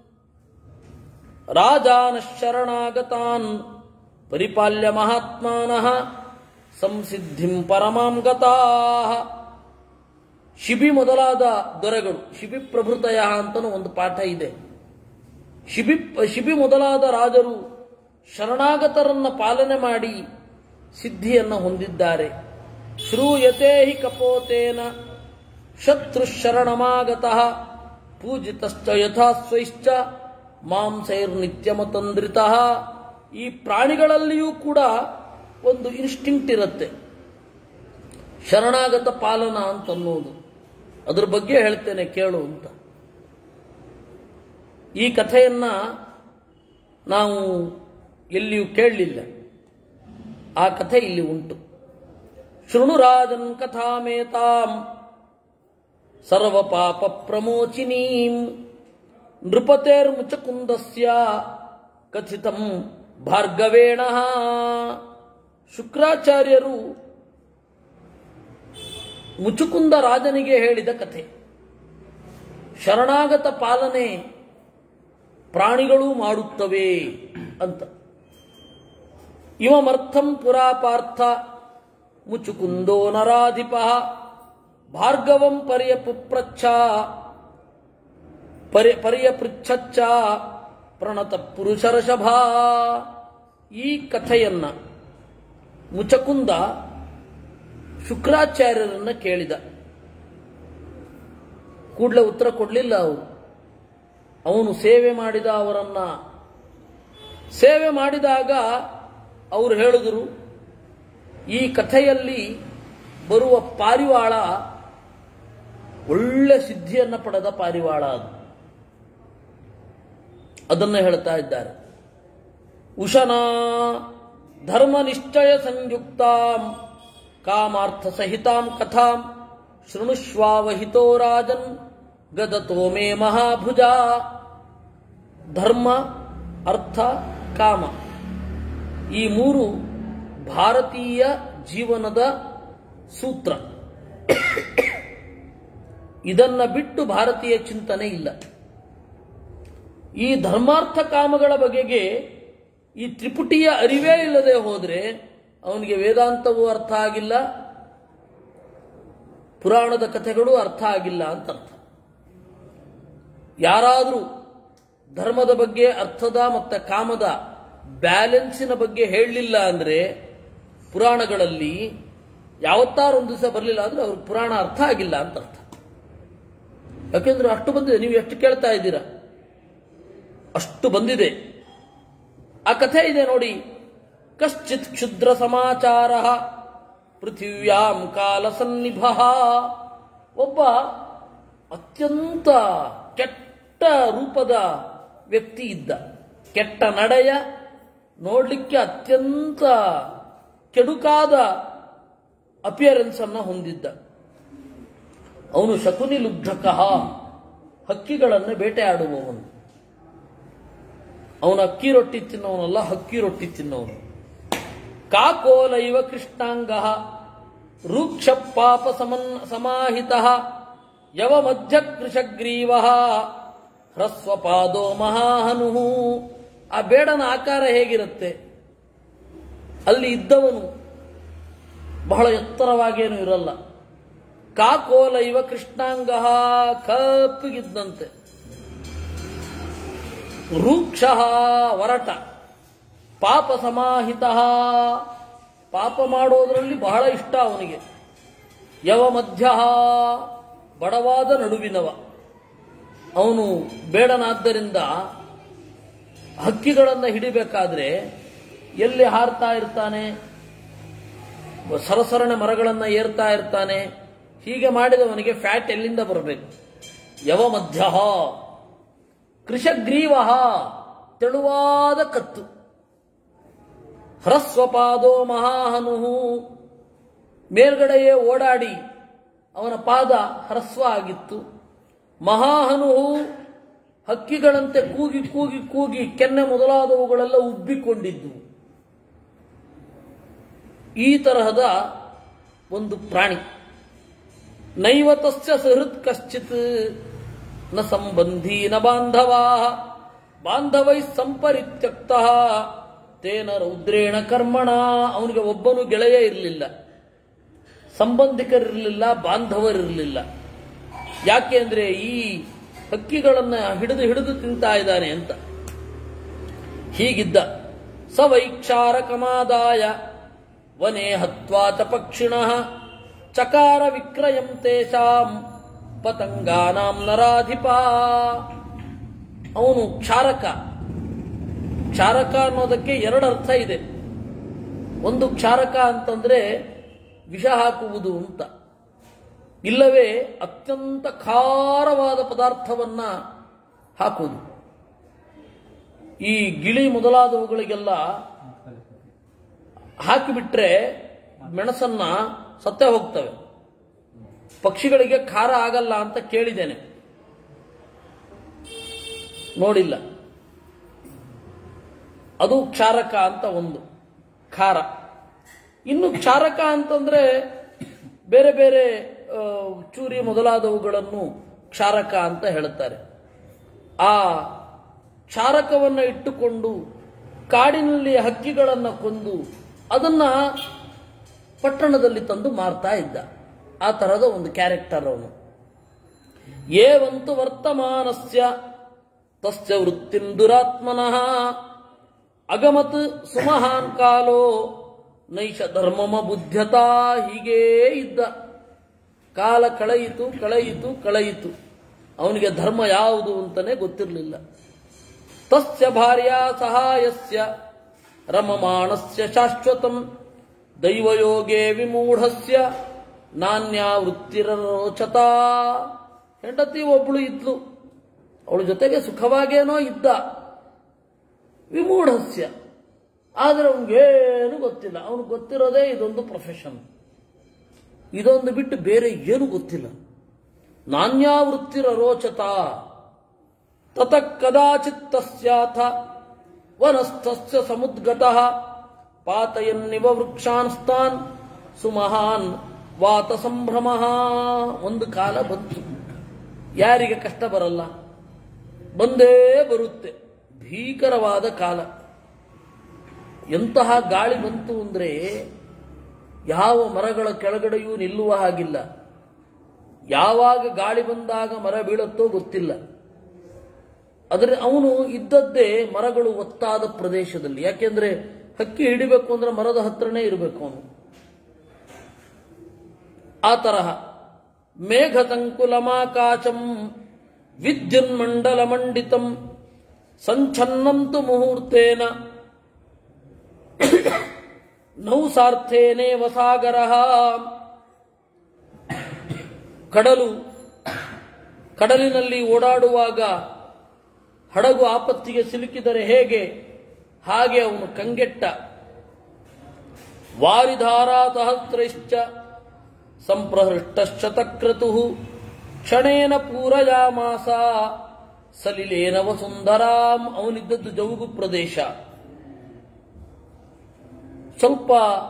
S1: ರಾಜಾನ ಶರಣಾಗತಾನ್ ಪರಿಪಾಲ್ಯ ಮಹಾತ್ಮಾನಃ ಸಂಸಿದ್ಧಿಂ ಪರಮಾಂ ಗತಾಃ ಶಿಬಿ ಮೊದಲಾದ ದೊರೆಗಳು ಶಿಬಿ ಪ್ರಭೃತಯ ಅಂತನೂ ಒಂದು ಪಾಠ ಇದೆ ಶಿಬಿ ಶಿಬಿ ಮೊದಲಾದ ರಾಜರು ಶರಣಾಗತರನ್ನ ಪಾಲನೆ ಮಾಡಿ ಸಿದ್ಧಿಯನ್ನು ಹೊಂದಿದ್ದಾರೆ ಶ್ರೂಯತೆ ಹಿ ಕಪೋತೇನ ಶತ್ರು ಶರಣಮಾಗತಃ ಪೂಜಿತಶ್ಚ ಯಥಾ ಸ್ವೈಶ್ಚ ಮಾಂಸೈರ್ನಿತ್ಯಮತಂದ್ರಿತಃ ಈ ಪ್ರಾಣಿಗಳಲ್ಲಿಯೂ ಕೂಡ ಒಂದು ಇನ್ಸ್ಟಿಂಕ್ಟ್ ಇರುತ್ತೆ ಶರಣಾಗತ ಪಾಲನ ಅಂತನ್ನೋದು ಅದ್ರ ಬಗ್ಗೆ ಹೇಳ್ತೇನೆ ಕೇಳು ಅಂತ ಈ ಕಥೆಯನ್ನ ನಾವು ಎಲ್ಲಿಯೂ ಕೇಳಲಿಲ್ಲ ಆ ಕಥೆ ಇಲ್ಲಿ ಉಂಟು ಶೃಣುರಾಜನ್ ಕಥಾಮೇತಾಂ ಸರ್ವ ಪಾಪ ಪ್ರಮೋಚಿನೀಂ ನೃಪತೇರ್ಮುಚಕುಂದಸ್ಯ ಕಥಿತಂ ಭಾರ್ಗವೇಣ ಶುಕ್ರಾಚಾರ್ಯರು ಮುಚುಕುಂದ ರಾಜನಿಗೆ ಹೇಳಿದ ಕಥೆ ಶರಣಾಗತ ಪಾಲನೆ ಪ್ರಾಣಿಗಳು ಮಾಡುತ್ತವೆ ಅಂತ ಇವಮರ್ಥಂ ಪುರಾ ಪಾರ್ಥ ಮುಚುಕುಂದೋ ನರಾಧಿಪ ಭಾರ್ಗವಂ ಪರ್ಯಪುಪ್ರಚ್ಛ ಪರ್ಯ ಪರ್ಯಪೃಚ್ಛಚ್ಚ ಪ್ರಣತ ಪುರುಷರಷಭ ಈ ಕಥೆಯನ್ನ ಮುಚಕುಂದ ಶುಕ್ರಾಚಾರ್ಯರನ್ನ ಕೇಳಿದ ಕೂಡಲೇ ಉತ್ತರ ಕೊಡಲಿಲ್ಲ ಅವರು ಅವನು ಸೇವೆ ಮಾಡಿದ ಅವರನ್ನ ಸೇವೆ ಮಾಡಿದಾಗ ಅವರು ಹೇಳಿದರು ಈ ಕಥೆಯಲ್ಲಿ ಬರುವ ಪಾರಿವಾಳ ಒಳ್ಳೆ ಸಿದ್ಧಿಯನ್ನ ಪಡೆದ ಪಾರಿವಾಳ ಅದು ಅದನ್ನು ಹೇಳ್ತಾ ಇದ್ದಾರೆ ಉಶನಾ ಧರ್ಮ ನಿಶ್ಚಯ ಸಂಯುಕ್ತಾಂ ಕಾಮಾರ್ಥ ಸಹಿತಾಂ ಕಥಾಂ ಶೃಣುಷ್ವಾವಹಿತೋ ರಾಜನ್ ಗದತೋ ಮೇ ಮಹಾಭುಜ ಧರ್ಮ ಅರ್ಥ ಕಾಮ ಈ ಮೂರು ಭಾರತೀಯ ಜೀವನದ ಸೂತ್ರ ಇದನ್ನ ಬಿಟ್ಟು ಭಾರತೀಯ ಚಿಂತನೆ ಇಲ್ಲ ಈ ಧರ್ಮಾರ್ಥ ಕಾಮಗಳ ಬಗೆಗೆ ಈ ತ್ರಿಪುಟಿಯ ಅರಿವೇ ಇಲ್ಲದೆ ಹೋದ್ರೆ ಅವನಿಗೆ ವೇದಾಂತವೂ ಅರ್ಥ ಆಗಿಲ್ಲ ಪುರಾಣದ ಕಥೆಗಳು ಅರ್ಥ ಆಗಿಲ್ಲ ಅಂತ ಅರ್ಥ ಯಾರಾದರೂ ಧರ್ಮದ ಬಗ್ಗೆ ಅರ್ಥದ ಮತ್ತು ಕಾಮದ ಬ್ಯಾಲೆನ್ಸಿನ ಬಗ್ಗೆ ಹೇಳಲಿಲ್ಲ ಅಂದ್ರೆ ಪುರಾಣಗಳಲ್ಲಿ ಯಾವತ್ತಾರು ಒಂದು ದಿವಸ ಬರಲಿಲ್ಲ ಅಂದ್ರೆ ಅವ್ರಿಗೆ ಪುರಾಣ ಅರ್ಥ ಆಗಿಲ್ಲ ಅಂತ ಅರ್ಥ ಯಾಕೆಂದ್ರೆ ಅಷ್ಟು ಬಂದಿದೆ ನೀವು ಎಷ್ಟು ಕೇಳ್ತಾ ಇದ್ದೀರಾ ಅಷ್ಟು ಬಂದಿದೆ ಆ ಕಥೆ ಇದೆ ನೋಡಿ ಕಶ್ಚಿತ್ ಕ್ಷುದ್ರ ಸಮಾಚಾರ ಪೃಥಿವ್ಯಾಂ ಕಾಲ ಸನ್ನಿಭ ಒಬ್ಬ ಅತ್ಯಂತ ಕೆಟ್ಟ ರೂಪದ ವ್ಯಕ್ತಿ ಇದ್ದ ಕೆಟ್ಟ ನಡೆಯ ನೋಡ್ಲಿಕ್ಕೆ ಅತ್ಯಂತ ಕೆಡುಕಾದ ಅಪಿಯರೆನ್ಸ್ ಅನ್ನ ಹೊಂದಿದ್ದ ಅವನು ಶಕುನಿ ಲುಬ್ಧಕಃ ಹಕ್ಕಿಗಳನ್ನು ಬೇಟೆಯಾಡುವವನು ಅವನು ಅಕ್ಕಿ ರೊಟ್ಟಿ ತಿನ್ನೋನಲ್ಲ ಹಕ್ಕಿ ರೊಟ್ಟಿ ತಿನ್ನೋನು ಕಾಕೋಲೈವ ಕೃಷ್ಣಾಂಗ ರೂಕ್ಷ ಪಾಪ ಸಮನ್ ಸಮಾಹಿತ ಯವ ಮಧ್ಯ ಕೃಷಗ್ರೀವ ಹ್ರಸ್ವಪಾದೋ ಮಹಾಹನು ಆ ಬೇಡನ ಆಕಾರ ಹೇಗಿರುತ್ತೆ ಅಲ್ಲಿ ಇದ್ದವನು ಬಹಳ ಎತ್ತರವಾಗೇನು ಇರಲ್ಲ ಕಾಕೋಲ ಇವ ಕೃಷ್ಣಾಂಗ ಕಪ್ಪಿಗಿದ್ದಂತೆ ರೂಕ್ಷ ವರಟ ಪಾಪ ಸಮಾಹಿತ ಪಾಪ ಮಾಡೋದರಲ್ಲಿ ಬಹಳ ಇಷ್ಟ ಅವನಿಗೆ ಯವ ಮಧ್ಯ ಬಡವಾದ ನಡುವಿನವ ಅವನು ಬೇಡನಾದ್ದರಿಂದ ಹಕ್ಕಿಗಳನ್ನು ಹಿಡಿಬೇಕಾದ್ರೆ ಎಲ್ಲಿ ಹಾರ್ತಾ ಇರ್ತಾನೆ ಸರಸರಣ ಮರಗಳನ್ನು ಏರ್ತಾ ಇರ್ತಾನೆ ಹೀಗೆ ಮಾಡಿದವನಿಗೆ ಫ್ಯಾಟ್ ಎಲ್ಲಿಂದ ಬರಬೇಕು ಯವ ಮಧ್ಯ ಕೃಷಗ್ರೀವ ತೆಳುವಾದ ಕತ್ತು ಹ್ರಸ್ವಪಾದೋ ಮಹಾಹನು ಮೇಲ್ಗಡೆಯೇ ಓಡಾಡಿ ಅವನ ಪಾದ ಹ್ರಸ್ವ ಆಗಿತ್ತು ಮಹಾಹನು ಹಕ್ಕಿಗಳಂತೆ ಕೂಗಿ ಕೂಗಿ ಕೂಗಿ ಕೆನ್ನೆ ಮೊದಲಾದವುಗಳೆಲ್ಲ ಉಬ್ಬಿಕೊಂಡಿದ್ವು ಈ ತರಹದ ಒಂದು ಪ್ರಾಣಿ ನೈವತಸ್ಯ ಸಹೃತ್ ಕಶ್ಚಿತ್ ನ ಸಂಬಂಧಿ ನ ಬಾಂಧವಾ ಬಾಂಧವೈ ಸಂಪರಿತ್ಯಕ್ತ ತೇನ ರೌದ್ರೇಣ ಕರ್ಮಣ ಅವನಿಗೆ ಒಬ್ಬನು ಗೆಳೆಯ ಇರಲಿಲ್ಲ ಸಂಬಂಧಿಕರಿರಲಿಲ್ಲ ಬಾಂಧವರಿರಲಿಲ್ಲ ಯಾಕೆ ಅಂದ್ರೆ ಈ ಹಕ್ಕಿಗಳನ್ನ ಹಿಡಿದು ಹಿಡಿದು ತಿಂತಾ ಇದ್ದಾನೆ ಅಂತ ಹೀಗಿದ್ದ ಸವೈಕ್ಷಾರಕಮಾದಾಯ ವನೇ ಹತ್ವಾ ಚ ಪಕ್ಷಿಣ ಚಕಾರ ವಿಕ್ರಯಂ ತೇಷಾಂ ಪತಂಗಾನಾಂ ನರಾಧಿಪ ಅವನು ಕ್ಷಾರಕ ಕ್ಷಾರಕ ಅನ್ನೋದಕ್ಕೆ ಎರಡು ಅರ್ಥ ಇದೆ ಒಂದು ಕ್ಷಾರಕ ಅಂತಂದ್ರೆ ವಿಷ ಹಾಕುವುದು ಅಂತ ಇಲ್ಲವೇ ಅತ್ಯಂತ ಖಾರವಾದ ಪದಾರ್ಥವನ್ನ ಹಾಕುವುದು ಈ ಗಿಳಿ ಮೊದಲಾದವುಗಳಿಗೆಲ್ಲ ಹಾಕಿಬಿಟ್ರೆ ಮೆಣಸನ್ನ ಸತ್ತೇ ಹೋಗ್ತವೆ ಪಕ್ಷಿಗಳಿಗೆ ಖಾರ ಆಗಲ್ಲ ಅಂತ ಕೇಳಿದ್ದೇನೆ ನೋಡಿಲ್ಲ ಅದು ಕ್ಷಾರಕ ಅಂತ ಒಂದು ಖಾರ ಇನ್ನು ಕ್ಷಾರಕ ಅಂತಂದ್ರೆ ಬೇರೆ ಬೇರೆ ಆ, ಚೂರಿ ಮೊದಲಾದವುಗಳನ್ನು ಕ್ಷಾರಕ ಅಂತ ಹೇಳುತ್ತಾರೆ ಆ ಕ್ಷಾರಕವನ್ನು ಇಟ್ಟುಕೊಂಡು ಕಾಡಿನಲ್ಲಿ ಹಕ್ಕಿಗಳನ್ನು ಕೊಂದು ಅದನ್ನ ಪಟ್ಟಣದಲ್ಲಿ ತಂದು ಮಾರ್ತಾ ಇದ್ದ ಆ ತರಹದ ಒಂದು ಕ್ಯಾರೆಕ್ಟರ್ ಅವನು ಏವಂತು ವರ್ತಮಾನಸ್ಯ ತಸ್ಯ ವೃತ್ತಿಂ ದುರಾತ್ಮನಃ ಅಗಮತ್ ಸುಮಹಾನ್ ಕಾಲೋ ನೈಷ ಧರ್ಮಮ ಬುದ್ಧತಾ ಹೀಗೇ ಇದ್ದ ಕಾಲ ಕಳೆಯಿತು ಕಳೆಯಿತು ಕಳೆಯಿತು ಅವನಿಗೆ ಧರ್ಮ ಯಾವುದು ಅಂತಾನೆ ಗೊತ್ತಿರಲಿಲ್ಲ ತಸ್ಯ ಭಾರ್ಯಾ ಸಹಾಯಸ್ಯ ರಮಮಾಣಸ್ಯ ಶಾಶ್ವತಂ ದೈವಯೋಗೇ ವಿಮೂಢಸ್ಯ ನಾನ್ಯ ವೃತ್ತಿರೋಚತಾ ಹೆಂಡತಿ ಒಬ್ಬಳು ಇದ್ಲು ಅವಳ ಜೊತೆಗೆ ಸುಖವಾಗೇನೋ ಇದ್ದ ವಿಮೂಢಸ್ಯ ಆದರೆ ಅವನಿಗೇನು ಗೊತ್ತಿಲ್ಲ ಅವನು ಗೊತ್ತಿರೋದೇ ಇದೊಂದು ಪ್ರೊಫೆಷನ್ ಇದೊಂದು ಬಿಟ್ಟು ಬೇರೆ ಏನು ಗೊತ್ತಿಲ್ಲ ನಾನ್ಯಾವೃತ್ತಿರರೋಚತ ತತ ಕದಾಚಿತ್ ತಸ್ಯಾಥ ವನಸ್ಥಸ್ಯ ಸಮುದ್ಗತಃ ಪಾತಯನ್ನಿವ ವೃಕ್ಷಾನ್ಸ್ತಾನ್ ಸುಮಹಾನ್ ವಾತ ಸಂಭ್ರಮ ಒಂದು ಕಾಲ ಬಂತು ಯಾರಿಗೆ ಕಷ್ಟ ಬರಲ್ಲ ಬಂದೇ ಬರುತ್ತೆ ಭೀಕರವಾದ ಕಾಲ ಎಂತಹ ಗಾಳಿ ಬಂತು ಅಂದ್ರೆ ಯಾವ ಮರಗಳ ಕೆಳಗಡೆಯೂ ನಿಲ್ಲುವ ಹಾಗಿಲ್ಲ ಯಾವಾಗ ಗಾಳಿ ಬಂದಾಗ ಮರ ಬೀಳುತ್ತೋ ಗೊತ್ತಿಲ್ಲ ಆದರೆ ಅವನು ಇದ್ದದ್ದೇ ಮರಗಳು ಒತ್ತಾದ ಪ್ರದೇಶದಲ್ಲಿ ಯಾಕೆಂದ್ರೆ ಹಕ್ಕಿ ಹಿಡಿಬೇಕು ಅಂದ್ರೆ ಮರದ ಹತ್ರನೇ ಇರಬೇಕು ಅವನು ಆ ತರಹ ಮೇಘತಂಕುಲಮಾಕಾಶಂ ವಿದ್ಯುನ್ಮಂಡಲ ಮಂಡಿತಂ ಸಂಚನ್ನಂತು ಮುಹೂರ್ತೇನ ನೌಸಾರ್ಥೇನೇವ ಸಾಗರ ಕಡಲು ಕಡಲಿನಲ್ಲಿ ಓಡಾಡುವಾಗ ಹಡಗು ಆಪತ್ತಿಗೆ ಸಿಲುಕಿದರೆ ಹೇಗೆ ಹಾಗೆ ಅವನು ಕಂಗೆಟ್ಟ ವಾರಿಧಾರಾ ಸಹಸ್ರಶ್ಚ ಸಂಪ್ರಹೃಷ್ಟಶ್ಚ ತಕ್ರತು ಕ್ಷಣೇನ ಪೂರಯಾಮಾಸ ಸಲಿಲೇನ ವಸುಂಧರಾಂ ಅವನಿದ್ದದ್ದು ಜೌಗು ಪ್ರದೇಶ ಸ್ವಲ್ಪ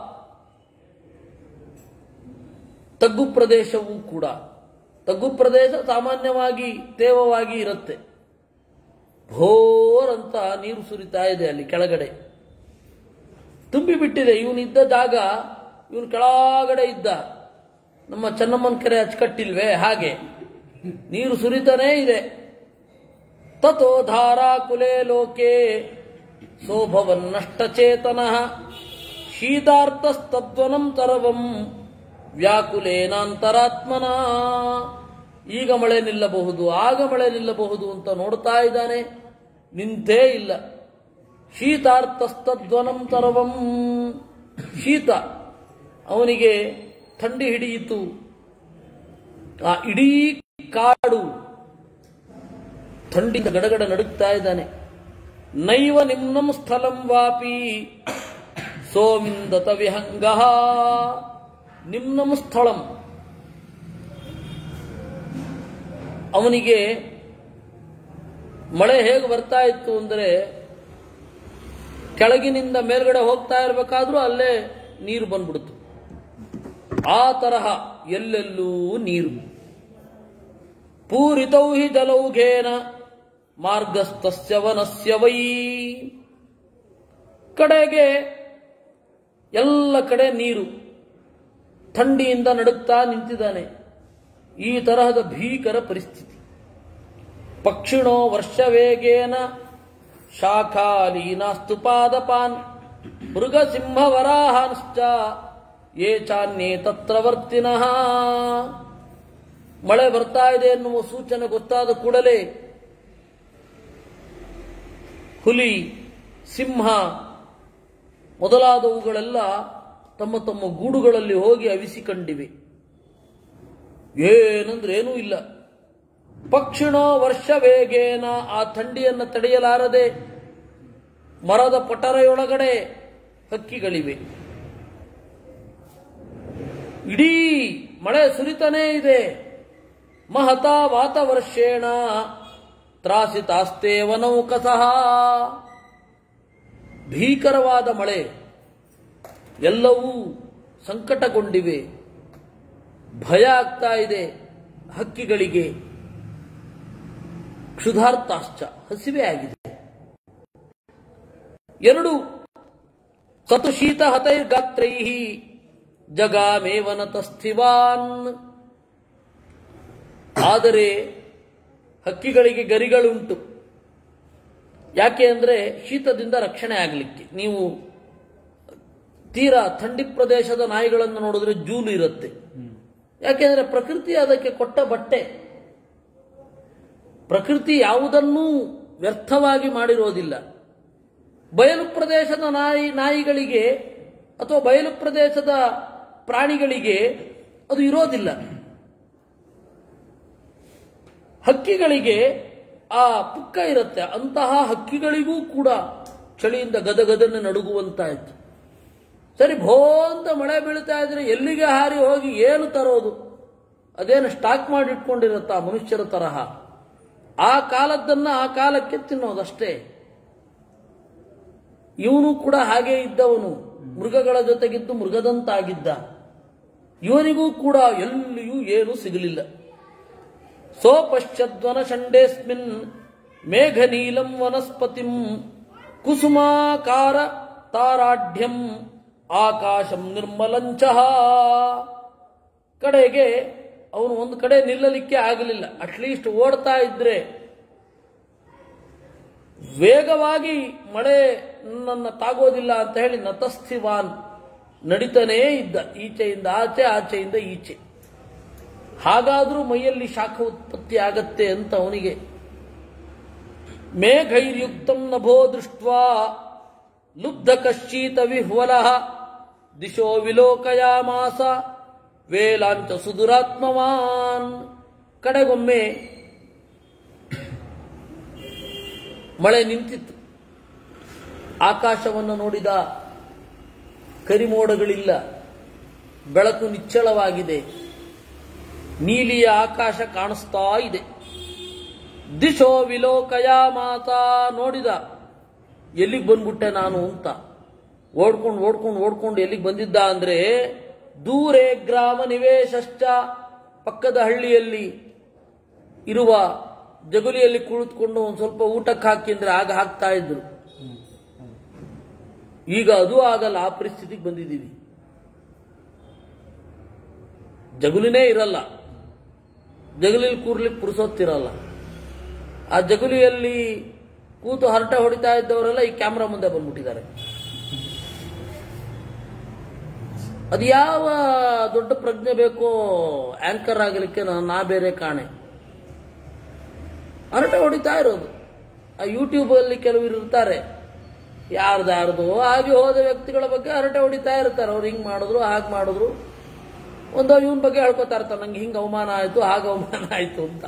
S1: ತಗ್ಗು ಪ್ರದೇಶವೂ ಕೂಡ ತಗ್ಗು ಪ್ರದೇಶ ಸಾಮಾನ್ಯವಾಗಿ ತೇವವಾಗಿ ಇರುತ್ತೆ ಭೋರ್ ಅಂತ ನೀರು ಸುರಿತಾ ಇದೆ ಅಲ್ಲಿ ಕೆಳಗಡೆ ತುಂಬಿ ಬಿಟ್ಟಿದೆ ಇವನಿದ್ದ ಜಾಗ ಇವನು ಕೆಳಗಡೆ ಇದ್ದ ನಮ್ಮ ಚೆನ್ನಮ್ಮನ ಕೆರೆ ಅಚ್ಚುಕಟ್ಟಿಲ್ವೇ ಹಾಗೆ ನೀರು ಸುರಿತಾನೇ ಇದೆ ತಥೋ ಧಾರಾಕುಲೆ ಲೋಕೆ ಸೋಭವನ್ನಷ್ಟಚೇತನ ಶೀತಾರ್ಥಸ್ತದ್ವನಂ ತರವಂ ವ್ಯಾಕುಲೇನಾಂತರಾತ್ಮನ ಈಗ ಮಳೆ ನಿಲ್ಲಬಹುದು ಆಗ ಮಳೆ ನಿಲ್ಲಬಹುದು ಅಂತ ನೋಡ್ತಾ ಇದ್ದಾನೆ ನಿಂತೇ ಇಲ್ಲ ಶೀತಾರ್ಥಸ್ತದ್ವನಂ ತರವಂ ಶೀತ ಅವನಿಗೆ ಥಂಡಿ ಹಿಡಿಯಿತು ಆ ಇಡೀ ಕಾಡು ಥಂಡಿಯಿಂದ ಗಡಗಡ ನಡುಗ್ತಾ ಇದ್ದಾನೆ ನೈವ ನಿಮ್ನಂ ಸ್ಥಳಂ ವಾಪಿ ಸೋಮಿಂದತ ವಿಹಂಗ ನಿಮ್ನಂ ಸ್ಥಳಂ ಅವನಿಗೆ ಮಳೆ ಹೇಗೆ ಬರ್ತಾ ಇತ್ತು ಅಂದರೆ ಕೆಳಗಿನಿಂದ ಮೇಲ್ಗಡೆ ಹೋಗ್ತಾ ಇರಬೇಕಾದ್ರೂ ಅಲ್ಲೇ ನೀರು ಬಂದ್ಬಿಡ್ತು ಆ ತರಹ ಎಲ್ಲೆಲ್ಲೂ ನೀರು ಪೂರಿತೌ ಹಿ ಜಲೌಘೇನ ಮಾರ್ಗಸ್ಥಸ್ಯ ವನಸ್ಯ ವೈ ಕಡೆಗೆ ಎಲ್ಲ ಕಡೆ ನೀರು ಥಂಡಿಯಿಂದ ನಡುಗ್ತಾ ನಿಂತಿದ್ದಾನೆ ಈ ತರಹದ ಭೀಕರ ಪರಿಸ್ಥಿತಿ ಪಕ್ಷಿಣೋ ವರ್ಷವೇಗೇನ ಶಾಖಾಲೀನಾಸ್ತು ಪಾದಪಾನ್ ಮೃಗಸಿಂಹವರಾಹಾಂಶ್ಚ ಯೇ ಚಾನ್ಯೇ ತತ್ರ ವರ್ತಿನಃ ಮಳೆ ಬರ್ತಾ ಇದೆ ಎನ್ನುವ ಸೂಚನೆ ಗೊತ್ತಾದ ಕೂಡಲೇ ಹುಲಿ ಸಿಂಹ ಮೊದಲಾದವುಗಳೆಲ್ಲ ತಮ್ಮ ತಮ್ಮ ಗೂಡುಗಳಲ್ಲಿ ಹೋಗಿ ಅವಿಸಿಕೊಂಡಿವೆ ಏನಂದ್ರೆ ಏನೂ ಇಲ್ಲ ಪಕ್ಷಿಣೋ ವರ್ಷ ವೇಗೇನ ಆ ಥಂಡಿಯನ್ನು ತಡೆಯಲಾರದೆ ಮರದ ಪಟರೆಯೊಳಗಡೆ ಹಕ್ಕಿಗಳಿವೆ ಇಡೀ ಮಳೆ ಸುರಿತಾನೇ ಇದೆ ಮಹತ ವಾತವರ್ಷೇಣ ತ್ರಾಸಿತಾಸ್ತೇ ವನೌಕಸಃ ಭೀಕರವಾದ ಮಳೆ ಎಲ್ಲವೂ ಸಂಕಟಗೊಂಡಿವೆ ಭಯ ಆಗ್ತಾ ಇದೆ ಹಕ್ಕಿಗಳಿಗೆ ಕ್ಷುಧಾರ್ತಾಶ್ಚ ಹಸಿವೆ ಆಗಿದೆ ಎರಡು ಸತು ಶೀತ ಹತೈರ್ಗಾತ್ರೈ ಜಗಾಮೇವನತಸ್ಥಿವಾನ್ ಆದರೆ ಹಕ್ಕಿಗಳಿಗೆ ಗರಿಗಳುಂಟು ಯಾಕೆ ಅಂದರೆ ಶೀತದಿಂದ ರಕ್ಷಣೆ ಆಗಲಿಕ್ಕೆ ನೀವು ತೀರಾ ಥಂಡಿ ಪ್ರದೇಶದ ನಾಯಿಗಳನ್ನು ನೋಡಿದ್ರೆ ಜೂಲು ಇರುತ್ತೆ ಯಾಕೆಂದ್ರೆ ಪ್ರಕೃತಿ ಅದಕ್ಕೆ ಕೊಟ್ಟ ಬಟ್ಟೆ ಪ್ರಕೃತಿ ಯಾವುದನ್ನೂ ವ್ಯರ್ಥವಾಗಿ ಮಾಡಿರೋದಿಲ್ಲ ಬಯಲು ಪ್ರದೇಶದ ನಾಯಿ ನಾಯಿಗಳಿಗೆ ಅಥವಾ ಬಯಲು ಪ್ರದೇಶದ ಪ್ರಾಣಿಗಳಿಗೆ ಅದು ಇರೋದಿಲ್ಲ ಹಕ್ಕಿಗಳಿಗೆ ಆ ಪುಕ್ಕ ಇರುತ್ತೆ ಅಂತಹ ಹಕ್ಕಿಗಳಿಗೂ ಕೂಡ ಚಳಿಯಿಂದ ಗದಗದನ್ನು ನಡುಗುವಂತಾಯ್ತು ಸರಿ ಭೋ ಅಂತ ಮಳೆ ಬೀಳ್ತಾ ಇದ್ರೆ ಎಲ್ಲಿಗೆ ಹಾರಿ ಹೋಗಿ ಏನು ತರೋದು ಅದೇನು ಸ್ಟಾಕ್ ಮಾಡಿ ಇಟ್ಕೊಂಡಿರುತ್ತಾ ಮನುಷ್ಯರ ತರಹ ಆ ಕಾಲದ್ದನ್ನ ಆ ಕಾಲಕ್ಕೆ ತಿನ್ನೋದಷ್ಟೇ ಇವನು ಕೂಡ ಹಾಗೆ ಇದ್ದವನು ಮೃಗಗಳ ಜೊತೆಗಿದ್ದು ಮೃಗದಂತಾಗಿದ್ದ ಇವನಿಗೂ ಕೂಡ ಎಲ್ಲಿಯೂ ಏನೂ ಸಿಗಲಿಲ್ಲ ಸೋಪಶ್ಚದ್ವನ ಷಂಡೇಸ್ಮಿನ್ ಮೇಘನೀಲಂ ವನಸ್ಪತಿಂ ಕುಸುಮಾಕಾರ ತಾರಾಢ್ಯಂ ಆಕಾಶಂ ನಿರ್ಮಲಂಚಃ ಕಡೆಗೆ ಅವನು ಒಂದು ಕಡೆ ನಿಲ್ಲಲಿಕ್ಕೆ ಆಗಲಿಲ್ಲ ಅಟ್ಲೀಸ್ಟ್ ಓಡ್ತಾ ಇದ್ರೆ ವೇಗವಾಗಿ ಮಳೆ ನನ್ನ ತಾಗೋದಿಲ್ಲ ಅಂತ ಹೇಳಿ ನತಸ್ಥಿವಾನ್ ನಡಿತಾನೇ ಇದ್ದ ಈಚೆಯಿಂದ ಆಚೆ ಆಚೆಯಿಂದ ಈಚೆ ಹಾಗಾದ್ರೂ ಮೈಯಲ್ಲಿ ಶಾಖ ಉತ್ಪತ್ತಿ ಆಗತ್ತೆ ಅಂತ ಅವನಿಗೆ ಮೇಘೈರ್ಯುಕ್ತಂ ನಭೋ ದೃಷ್ಟ್ವಾ ಲುಬ್ಧ ಕಶ್ಚೀತ ವಿಹ್ವಲ ದಿಶೋ ವಿಲೋಕಯಾಮಾಸ ವೇಲಾಂಚ ಸುದುರಾತ್ಮವಾನ್ ಕಡೆಗೊಮ್ಮೆ ಮಳೆ ನಿಂತಿತ್ತು ಆಕಾಶವನ್ನು ನೋಡಿದ ಕರಿಮೋಡಗಳಿಲ್ಲ ಬೆಳಕು ನಿಚ್ಚಳವಾಗಿದೆ ನೀಲಿಯ ಆಕಾಶ ಕಾಣಿಸ್ತಾ ಇದೆ ದಿಶೋ ವಿಲೋಕಯ ಮಾತಾ ನೋಡಿದ ಎಲ್ಲಿಗೆ ಬಂದ್ಬಿಟ್ಟೆ ನಾನು ಅಂತ ಓಡ್ಕೊಂಡು ಓಡ್ಕೊಂಡು ಓಡ್ಕೊಂಡು ಎಲ್ಲಿಗೆ ಬಂದಿದ್ದ ಅಂದ್ರೆ ದೂರೇ ಗ್ರಾಮ ನಿವೇಶಶ್ಚ ಪಕ್ಕದ ಹಳ್ಳಿಯಲ್ಲಿ ಇರುವ ಜಗುಲಿಯಲ್ಲಿ ಕುಳಿತುಕೊಂಡು ಒಂದು ಸ್ವಲ್ಪ ಊಟಕ್ಕೆ ಹಾಕಿದ್ರೆ ಆಗ ಹಾಕ್ತಾ ಇದ್ರು ಈಗ ಅದು ಆಗಲ್ಲ ಆ ಪರಿಸ್ಥಿತಿಗೆ ಬಂದಿದ್ದೀವಿ ಜಗುಲಿನೇ ಇರಲ್ಲ ಜಗುಲಿಲಿ ಕೂರ್ಲಿಕ್ಕೆ ಪುರುಸೊತ್ತಿರಲ್ಲ ಆ ಜಗುಲಿಯಲ್ಲಿ ಕೂತು ಹರಟೆ ಹೊಡಿತಾ ಇದ್ದವರೆಲ್ಲ ಈ ಕ್ಯಾಮ್ರಾ ಮುಂದೆ ಬಂದ್ಬಿಟ್ಟಿದ್ದಾರೆ ಅದು ಯಾವ ದೊಡ್ಡ ಪ್ರಜ್ಞೆ ಬೇಕೋ ಆಂಕರ್ ಆಗಲಿಕ್ಕೆ ನಾ- ನಾ ಬೇರೆ ಕಾಣೆ ಹರಟೆ ಹೊಡಿತಾ ಇರೋದು ಆ ಯೂಟ್ಯೂಬ್ ಅಲ್ಲಿ ಕೆಲವರು ಇರ್ತಾರೆ ಯಾರ್ದಾರ್ದು ಆಗಿ ಹೋದ ವ್ಯಕ್ತಿಗಳ ಬಗ್ಗೆ ಹರಟೆ ಹೊಡಿತಾ ಇರ್ತಾರೆ ಅವ್ರು ಹಿಂಗ್ ಮಾಡಿದ್ರು ಹಾಗೆ ಮಾಡಿದ್ರು ಒಂದು ಇವನ್ ಬಗ್ಗೆ ಹೇಳ್ಕೊತಾ ಇರ್ತಾರೆ ನಂಗೆ ಹಿಂಗ್ ಅವಮಾನ ಆಯ್ತು ಹಾಗೆ ಅವಮಾನ ಆಯ್ತು ಅಂತ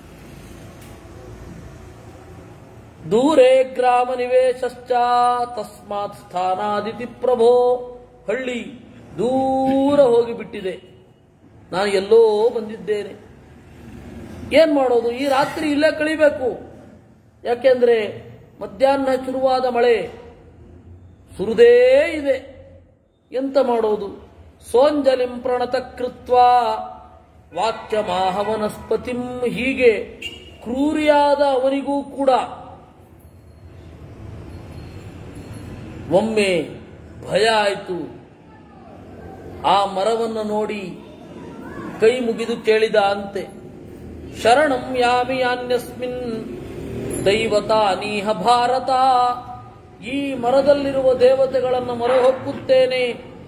S1: ದೂರೇ ಗ್ರಾಮ ನಿವೇಶಶ್ಚ ತಸ್ಮಾತ್ ಸ್ಥಾನಾದಿತಿ ಪ್ರಭೋ ಹಳ್ಳಿ ದೂರ ಹೋಗಿಬಿಟ್ಟಿದೆ ನಾನು ಎಲ್ಲೋ ಬಂದಿದ್ದೇನೆ ಏನ್ ಮಾಡೋದು ಈ ರಾತ್ರಿ ಇಲ್ಲೇ ಕಳಿಬೇಕು ಯಾಕೆಂದ್ರೆ ಮಧ್ಯಾಹ್ನ ಶುರುವಾದ ಮಳೆ ಸುರಿದೇ ಇದೆ ಎಂತ ಮಾಡೋದು ಸೋಂಜಲಿಂ ಪ್ರಣತ ಕೃತ್ವ ವಾಕ್ಯ ಮಾಹವನಸ್ಪತಿಂ ಹೀಗೆ ಕ್ರೂರಿಯಾದ ಅವನಿಗೂ ಕೂಡ ಒಮ್ಮೆ ಭಯ ಆಯಿತು ಆ ಮರವನ್ನು ನೋಡಿ ಕೈ ಮುಗಿದು ಕೇಳಿದ ಅಂತೆ ಶರಣಂ ಯಾಮಿ ಅನ್ಯಸ್ಮಿನ್ ದೈವತಾ ನೀಹ ಭಾರತ ಈ ಮರದಲ್ಲಿರುವ ದೇವತೆಗಳನ್ನು ಮೊರೆ ಹೊಕ್ಕುತ್ತೇನೆ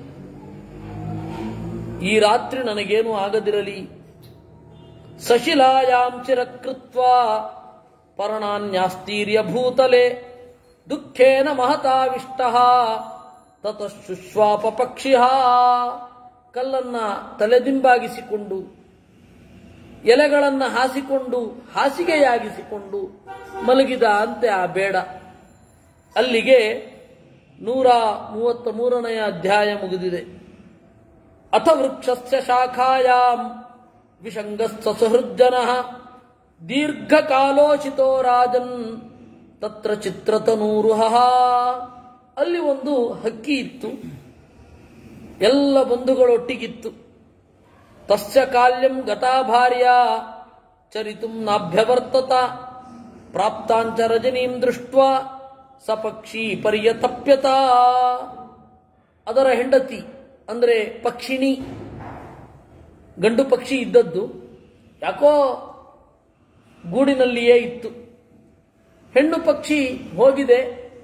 S1: ಈ ರಾತ್ರಿ ನನಗೇನು ಆಗದಿರಲಿ ಸಶಿಲಾಯಾಂ ಚಿರಕೃತ್ವ ಪರ್ಣಾನ್ಯಾಸ್ತೀರ್ಯ ಭೂತಲೆ ದುಃಖೇನ ಮಹತಾವಿಷ್ಟ ತತ ಶುಶ್ವಾಪ ಪಕ್ಷಿ ಕಲ್ಲನ್ನ ತಲೆದಿಂಬಾಗಿಸಿಕೊಂಡು ಎಲೆಗಳನ್ನು ಹಾಸಿಕೊಂಡು ಹಾಸಿಗೆಯಾಗಿಸಿಕೊಂಡು ಮಲಗಿದ ಅಂತೆ ಆ ಬೇಡ ಅಲ್ಲಿಗೆ ನೂರ ಮೂವತ್ತ ಮೂರನೆಯ ಅಧ್ಯಾಯ ಮುಗಿದಿದೆ ಅಥ ವೃಕ್ಷಸ್ಯ ಶಾಖಾಯಾಂ ವಿಷಂಗಸ್ಥ ಸುಹೃಜ್ಜನ ದೀರ್ಘಕಾಲೋಚಿತೋ ರಾಜನ್ ತತ್ರ ಚಿತ್ರತನೂರುಹ ಅಲ್ಲಿ ಒಂದು ಹಕ್ಕಿ ಇತ್ತು ಎಲ್ಲ ಬಂಧುಗಳೊಟ್ಟಿಗಿತ್ತು ತಸ್ಯ ಕಾಲ್ಯಂ ಗತಾ ಭಾರ್ಯ ಚರಿತುಂ ನಾಭ್ಯವರ್ತತ ಪ್ರಾಪ್ತಾಂಚ ರಜನೀಂ ದೃಷ್ಟ ಸ ಪಕ್ಷಿ ಪರ್ಯತಪ್ಯತ ಅದರ ಹೆಂಡತಿ ಅಂದ್ರೆ ಪಕ್ಷಿಣಿ ಗಂಡು ಪಕ್ಷಿ ಇದ್ದದ್ದು ಯಾಕೋ ಗೂಡಿನಲ್ಲಿಯೇ ಇತ್ತು ಹೆಣ್ಣು ಪಕ್ಷಿ ಹೋಗಿದೆ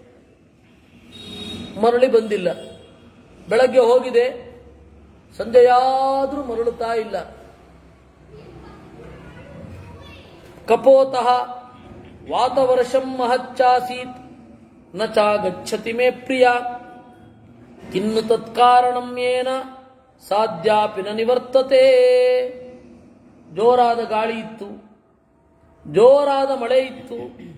S1: ಮರಳಿ ಬಂದಿಲ್ಲ ಬೆಳಗ್ಗೆ ಹೋಗಿದೆ ಸಂಜೆಯಾದ್ರೂ ಮರಳುತ್ತಾ ಇಲ್ಲ ಕಪೋತಃ ವಾತವರ್ಷಂ ಮಹಚ್ಚಾಸೀತ್ ನ ಚಾಗಚ್ಚತಿ ಮೇ ಪ್ರಿಯ ಕಿನ್ನು ತತ್ಕಾರಣಂ ಏನ ಸಾಧ್ಯಾಪಿ ನ ನಿವರ್ತತೆ ಜೋರಾದ ಗಾಳಿ ಇತ್ತು ಜೋರಾದ ಮಳೆ ಇತ್ತು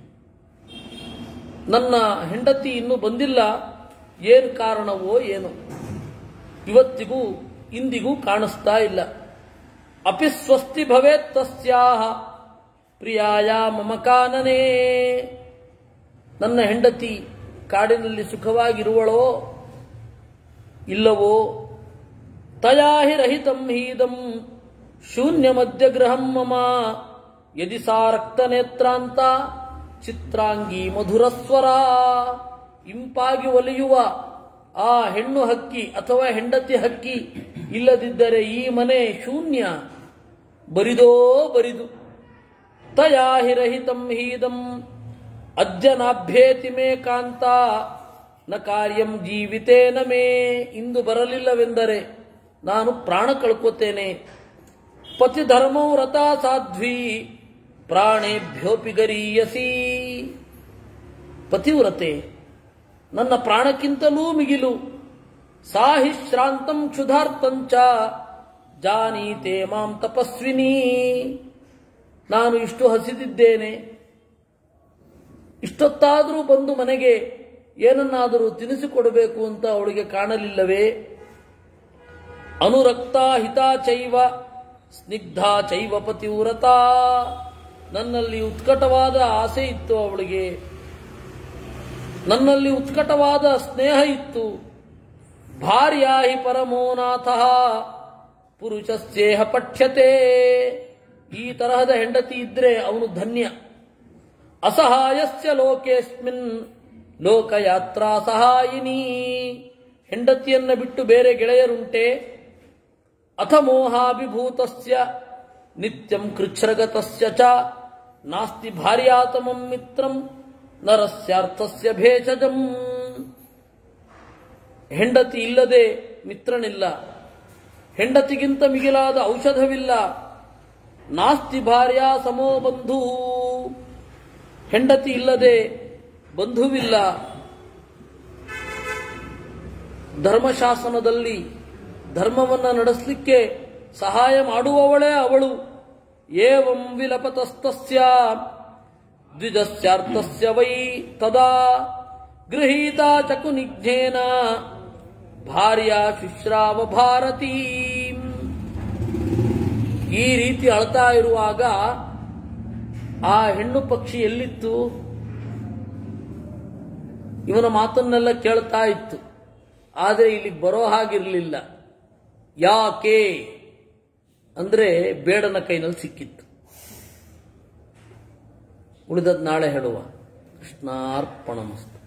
S1: ನನ್ನ ಹೆಂಡತಿ ಇನ್ನೂ ಬಂದಿಲ್ಲ ಏನು ಕಾರಣವೋ ಏನೋ ಇವತ್ತಿಗೂ ಇಂದಿಗೂ ಕಾಣಿಸ್ತಾ ಇಲ್ಲ ಅಪಿ ಸ್ವಸ್ತಿ ಭವೇತ್ ತಸ್ಯಾಹ ಪ್ರಿಯಾಯ ಮಮ ಕಾನನೇ ನನ್ನ ಹೆಂಡತಿ ಕಾಡಿನಲ್ಲಿ ಸುಖವಾಗಿರುವಳೋ ಇಲ್ಲವೋ ತಯಾ ಹಿ ರಹಿತಂ ಹೀದಂ ಶೂನ್ಯ ಮಧ್ಯ ಗೃಹಂ ಮಮ ಯದಿ ಸಾ ರಕ್ತನೇತ್ರಾಂತ ಚಿತ್ರಾಂಗಿ ಮಧುರಸ್ವರ ಇಂಪಾಗಿ ಒಲಿಯುವ ಆ ಹೆಣ್ಣು ಹಕ್ಕಿ ಅಥವಾ ಹೆಂಡತಿ ಹಕ್ಕಿ ಇಲ್ಲದಿದ್ದರೆ ಈ ಮನೆ ಶೂನ್ಯ ಬರಿದೋ ಬರಿದು ತಯಾ ಹಿ ರಹಿತಂ ಹೀದಂ ಅಜ್ಜನಾಭ್ಯೇತಿ ಮೇ ಕಾಂತ ನ ಕಾರ್ಯಂ ಜೀವಿತೇನ ಮೇ ಇಂದು ಬರಲಿಲ್ಲವೆಂದರೆ ನಾನು ಪ್ರಾಣ ಕಳ್ಕೋತೇನೆ ಪತಿ ಧರ್ಮೋ ರಥ ಸಾಧ್ವಿ ಪ್ರಾಣೇಭ್ಯೋಪಿ ಗರೀಯಸಿ ಪತಿವ್ರತೆ ನನ್ನ ಪ್ರಾಣಕ್ಕಿಂತಲೂ ಮಿಗಿಲು ಸಾಹಿ ಶ್ರಾಂತಂ ಕ್ಷುಧಾರ್ತಂಚ ಜಾನೀತೆ ಮಾಂ ತಪಸ್ವಿನಿ ನಾನು ಇಷ್ಟು ಹಸಿದಿದ್ದೇನೆ ಇಷ್ಟೊತ್ತಾದರೂ ಬಂದು ಮನೆಗೆ ಏನನ್ನಾದರೂ ತಿನಿಸಿಕೊಡಬೇಕು ಅಂತ ಅವಳಿಗೆ ಕಾಣಲಿಲ್ಲವೇ ಅನುರಕ್ತ ಹಿತಾ ಚೈವ ಸ್ನಿಗ್ಧ ಚೈವ ಪತಿವ್ರತ ನನ್ನಲ್ಲಿ ಉತ್ಕಟವಾದ ಆಸೆ ಇತ್ತು ಅವಳಿಗೆ ನನ್ನಲ್ಲಿ ಉತ್ಕಟವಾದ ಸ್ನೇಹ ಇತ್ತು ಭಾರ್ಯಾ ಹಿ ಪರಮೋನಾಥ ಪುರುಷಸ್ಯೇಹ ಪಠ್ಯತೆ ಈ ತರಹದ ಹೆಂಡತಿ ಇದ್ರೆ ಅವನು ಧನ್ಯ ಅಸಹಾಯಸ್ಯ ಲೋಕೇಸ್ಮಿನ್ ಲೋಕಯಾತ್ರಾ ಸಹಾಯಿನಿ ಹೆಂಡತಿಯನ್ನ ಬಿಟ್ಟು ಬೇರೆ ಗೆಳೆಯರುಂಟೆ ಅಥ ಮೋಹಾಭಿಭೂತಸ್ಯ ನಿತ್ಯಂ ಕೃಚ್ಛ್ರಗತಸ್ಯ ಚ ನಾಸ್ತಿ ಭಾರ್ಯಾತಮಂ ಮಿತ್ರಂ ನರಸ್ಯಾರ್ಥಸ್ಯ ಭೇಷಜಂ ಹೆಂಡತಿ ಇಲ್ಲದೆ ಮಿತ್ರನಿಲ್ಲ ಹೆಂಡತಿಗಿಂತ ಮಿಗಿಲಾದ ಔಷಧವಿಲ್ಲ ನಾಸ್ತಿ ಭಾರ್ಯ ಸಮೋ ಬಂಧು ಹೆಂಡತಿ ಇಲ್ಲದೆ ಬಂಧುವಿಲ್ಲ ಧರ್ಮಶಾಸನದಲ್ಲಿ ಧರ್ಮವನ್ನ ನಡೆಸಲಿಕ್ಕೆ ಸಹಾಯ ಮಾಡುವವಳೇ ಅವಳು ಏವಂ ವಿಲಪತಸ್ತಸ್ಯ ದ್ವಿಜಸ್ಯಾರ್ಥಸ್ಯ ವೈ ತದಾ ಗೃಹೀತ ಚಕು ನಿಘ್ನೇನ ಭಾರ್ಯ ಶುಶ್ರಾವ ಭಾರತೀ ಈ ರೀತಿ ಅಳ್ತಾ ಇರುವಾಗ ಆ ಹೆಣ್ಣು ಪಕ್ಷಿ ಎಲ್ಲಿತ್ತು ಇವನ ಮಾತನ್ನೆಲ್ಲ ಕೇಳ್ತಾ ಇತ್ತು ಆದರೆ ಇಲ್ಲಿಗೆ ಬರೋ ಹಾಗಿರಲಿಲ್ಲ ಯಾಕೆ ಅಂದ್ರೆ ಬೇಡನ ಕೈನಲ್ಲಿ ಸಿಕ್ಕಿತ್ತು ಉಳಿದದ್ ನಾಳೆ ಹೇಳುವ ಕೃಷ್ಣಾರ್ಪಣ ಮಸ್ತು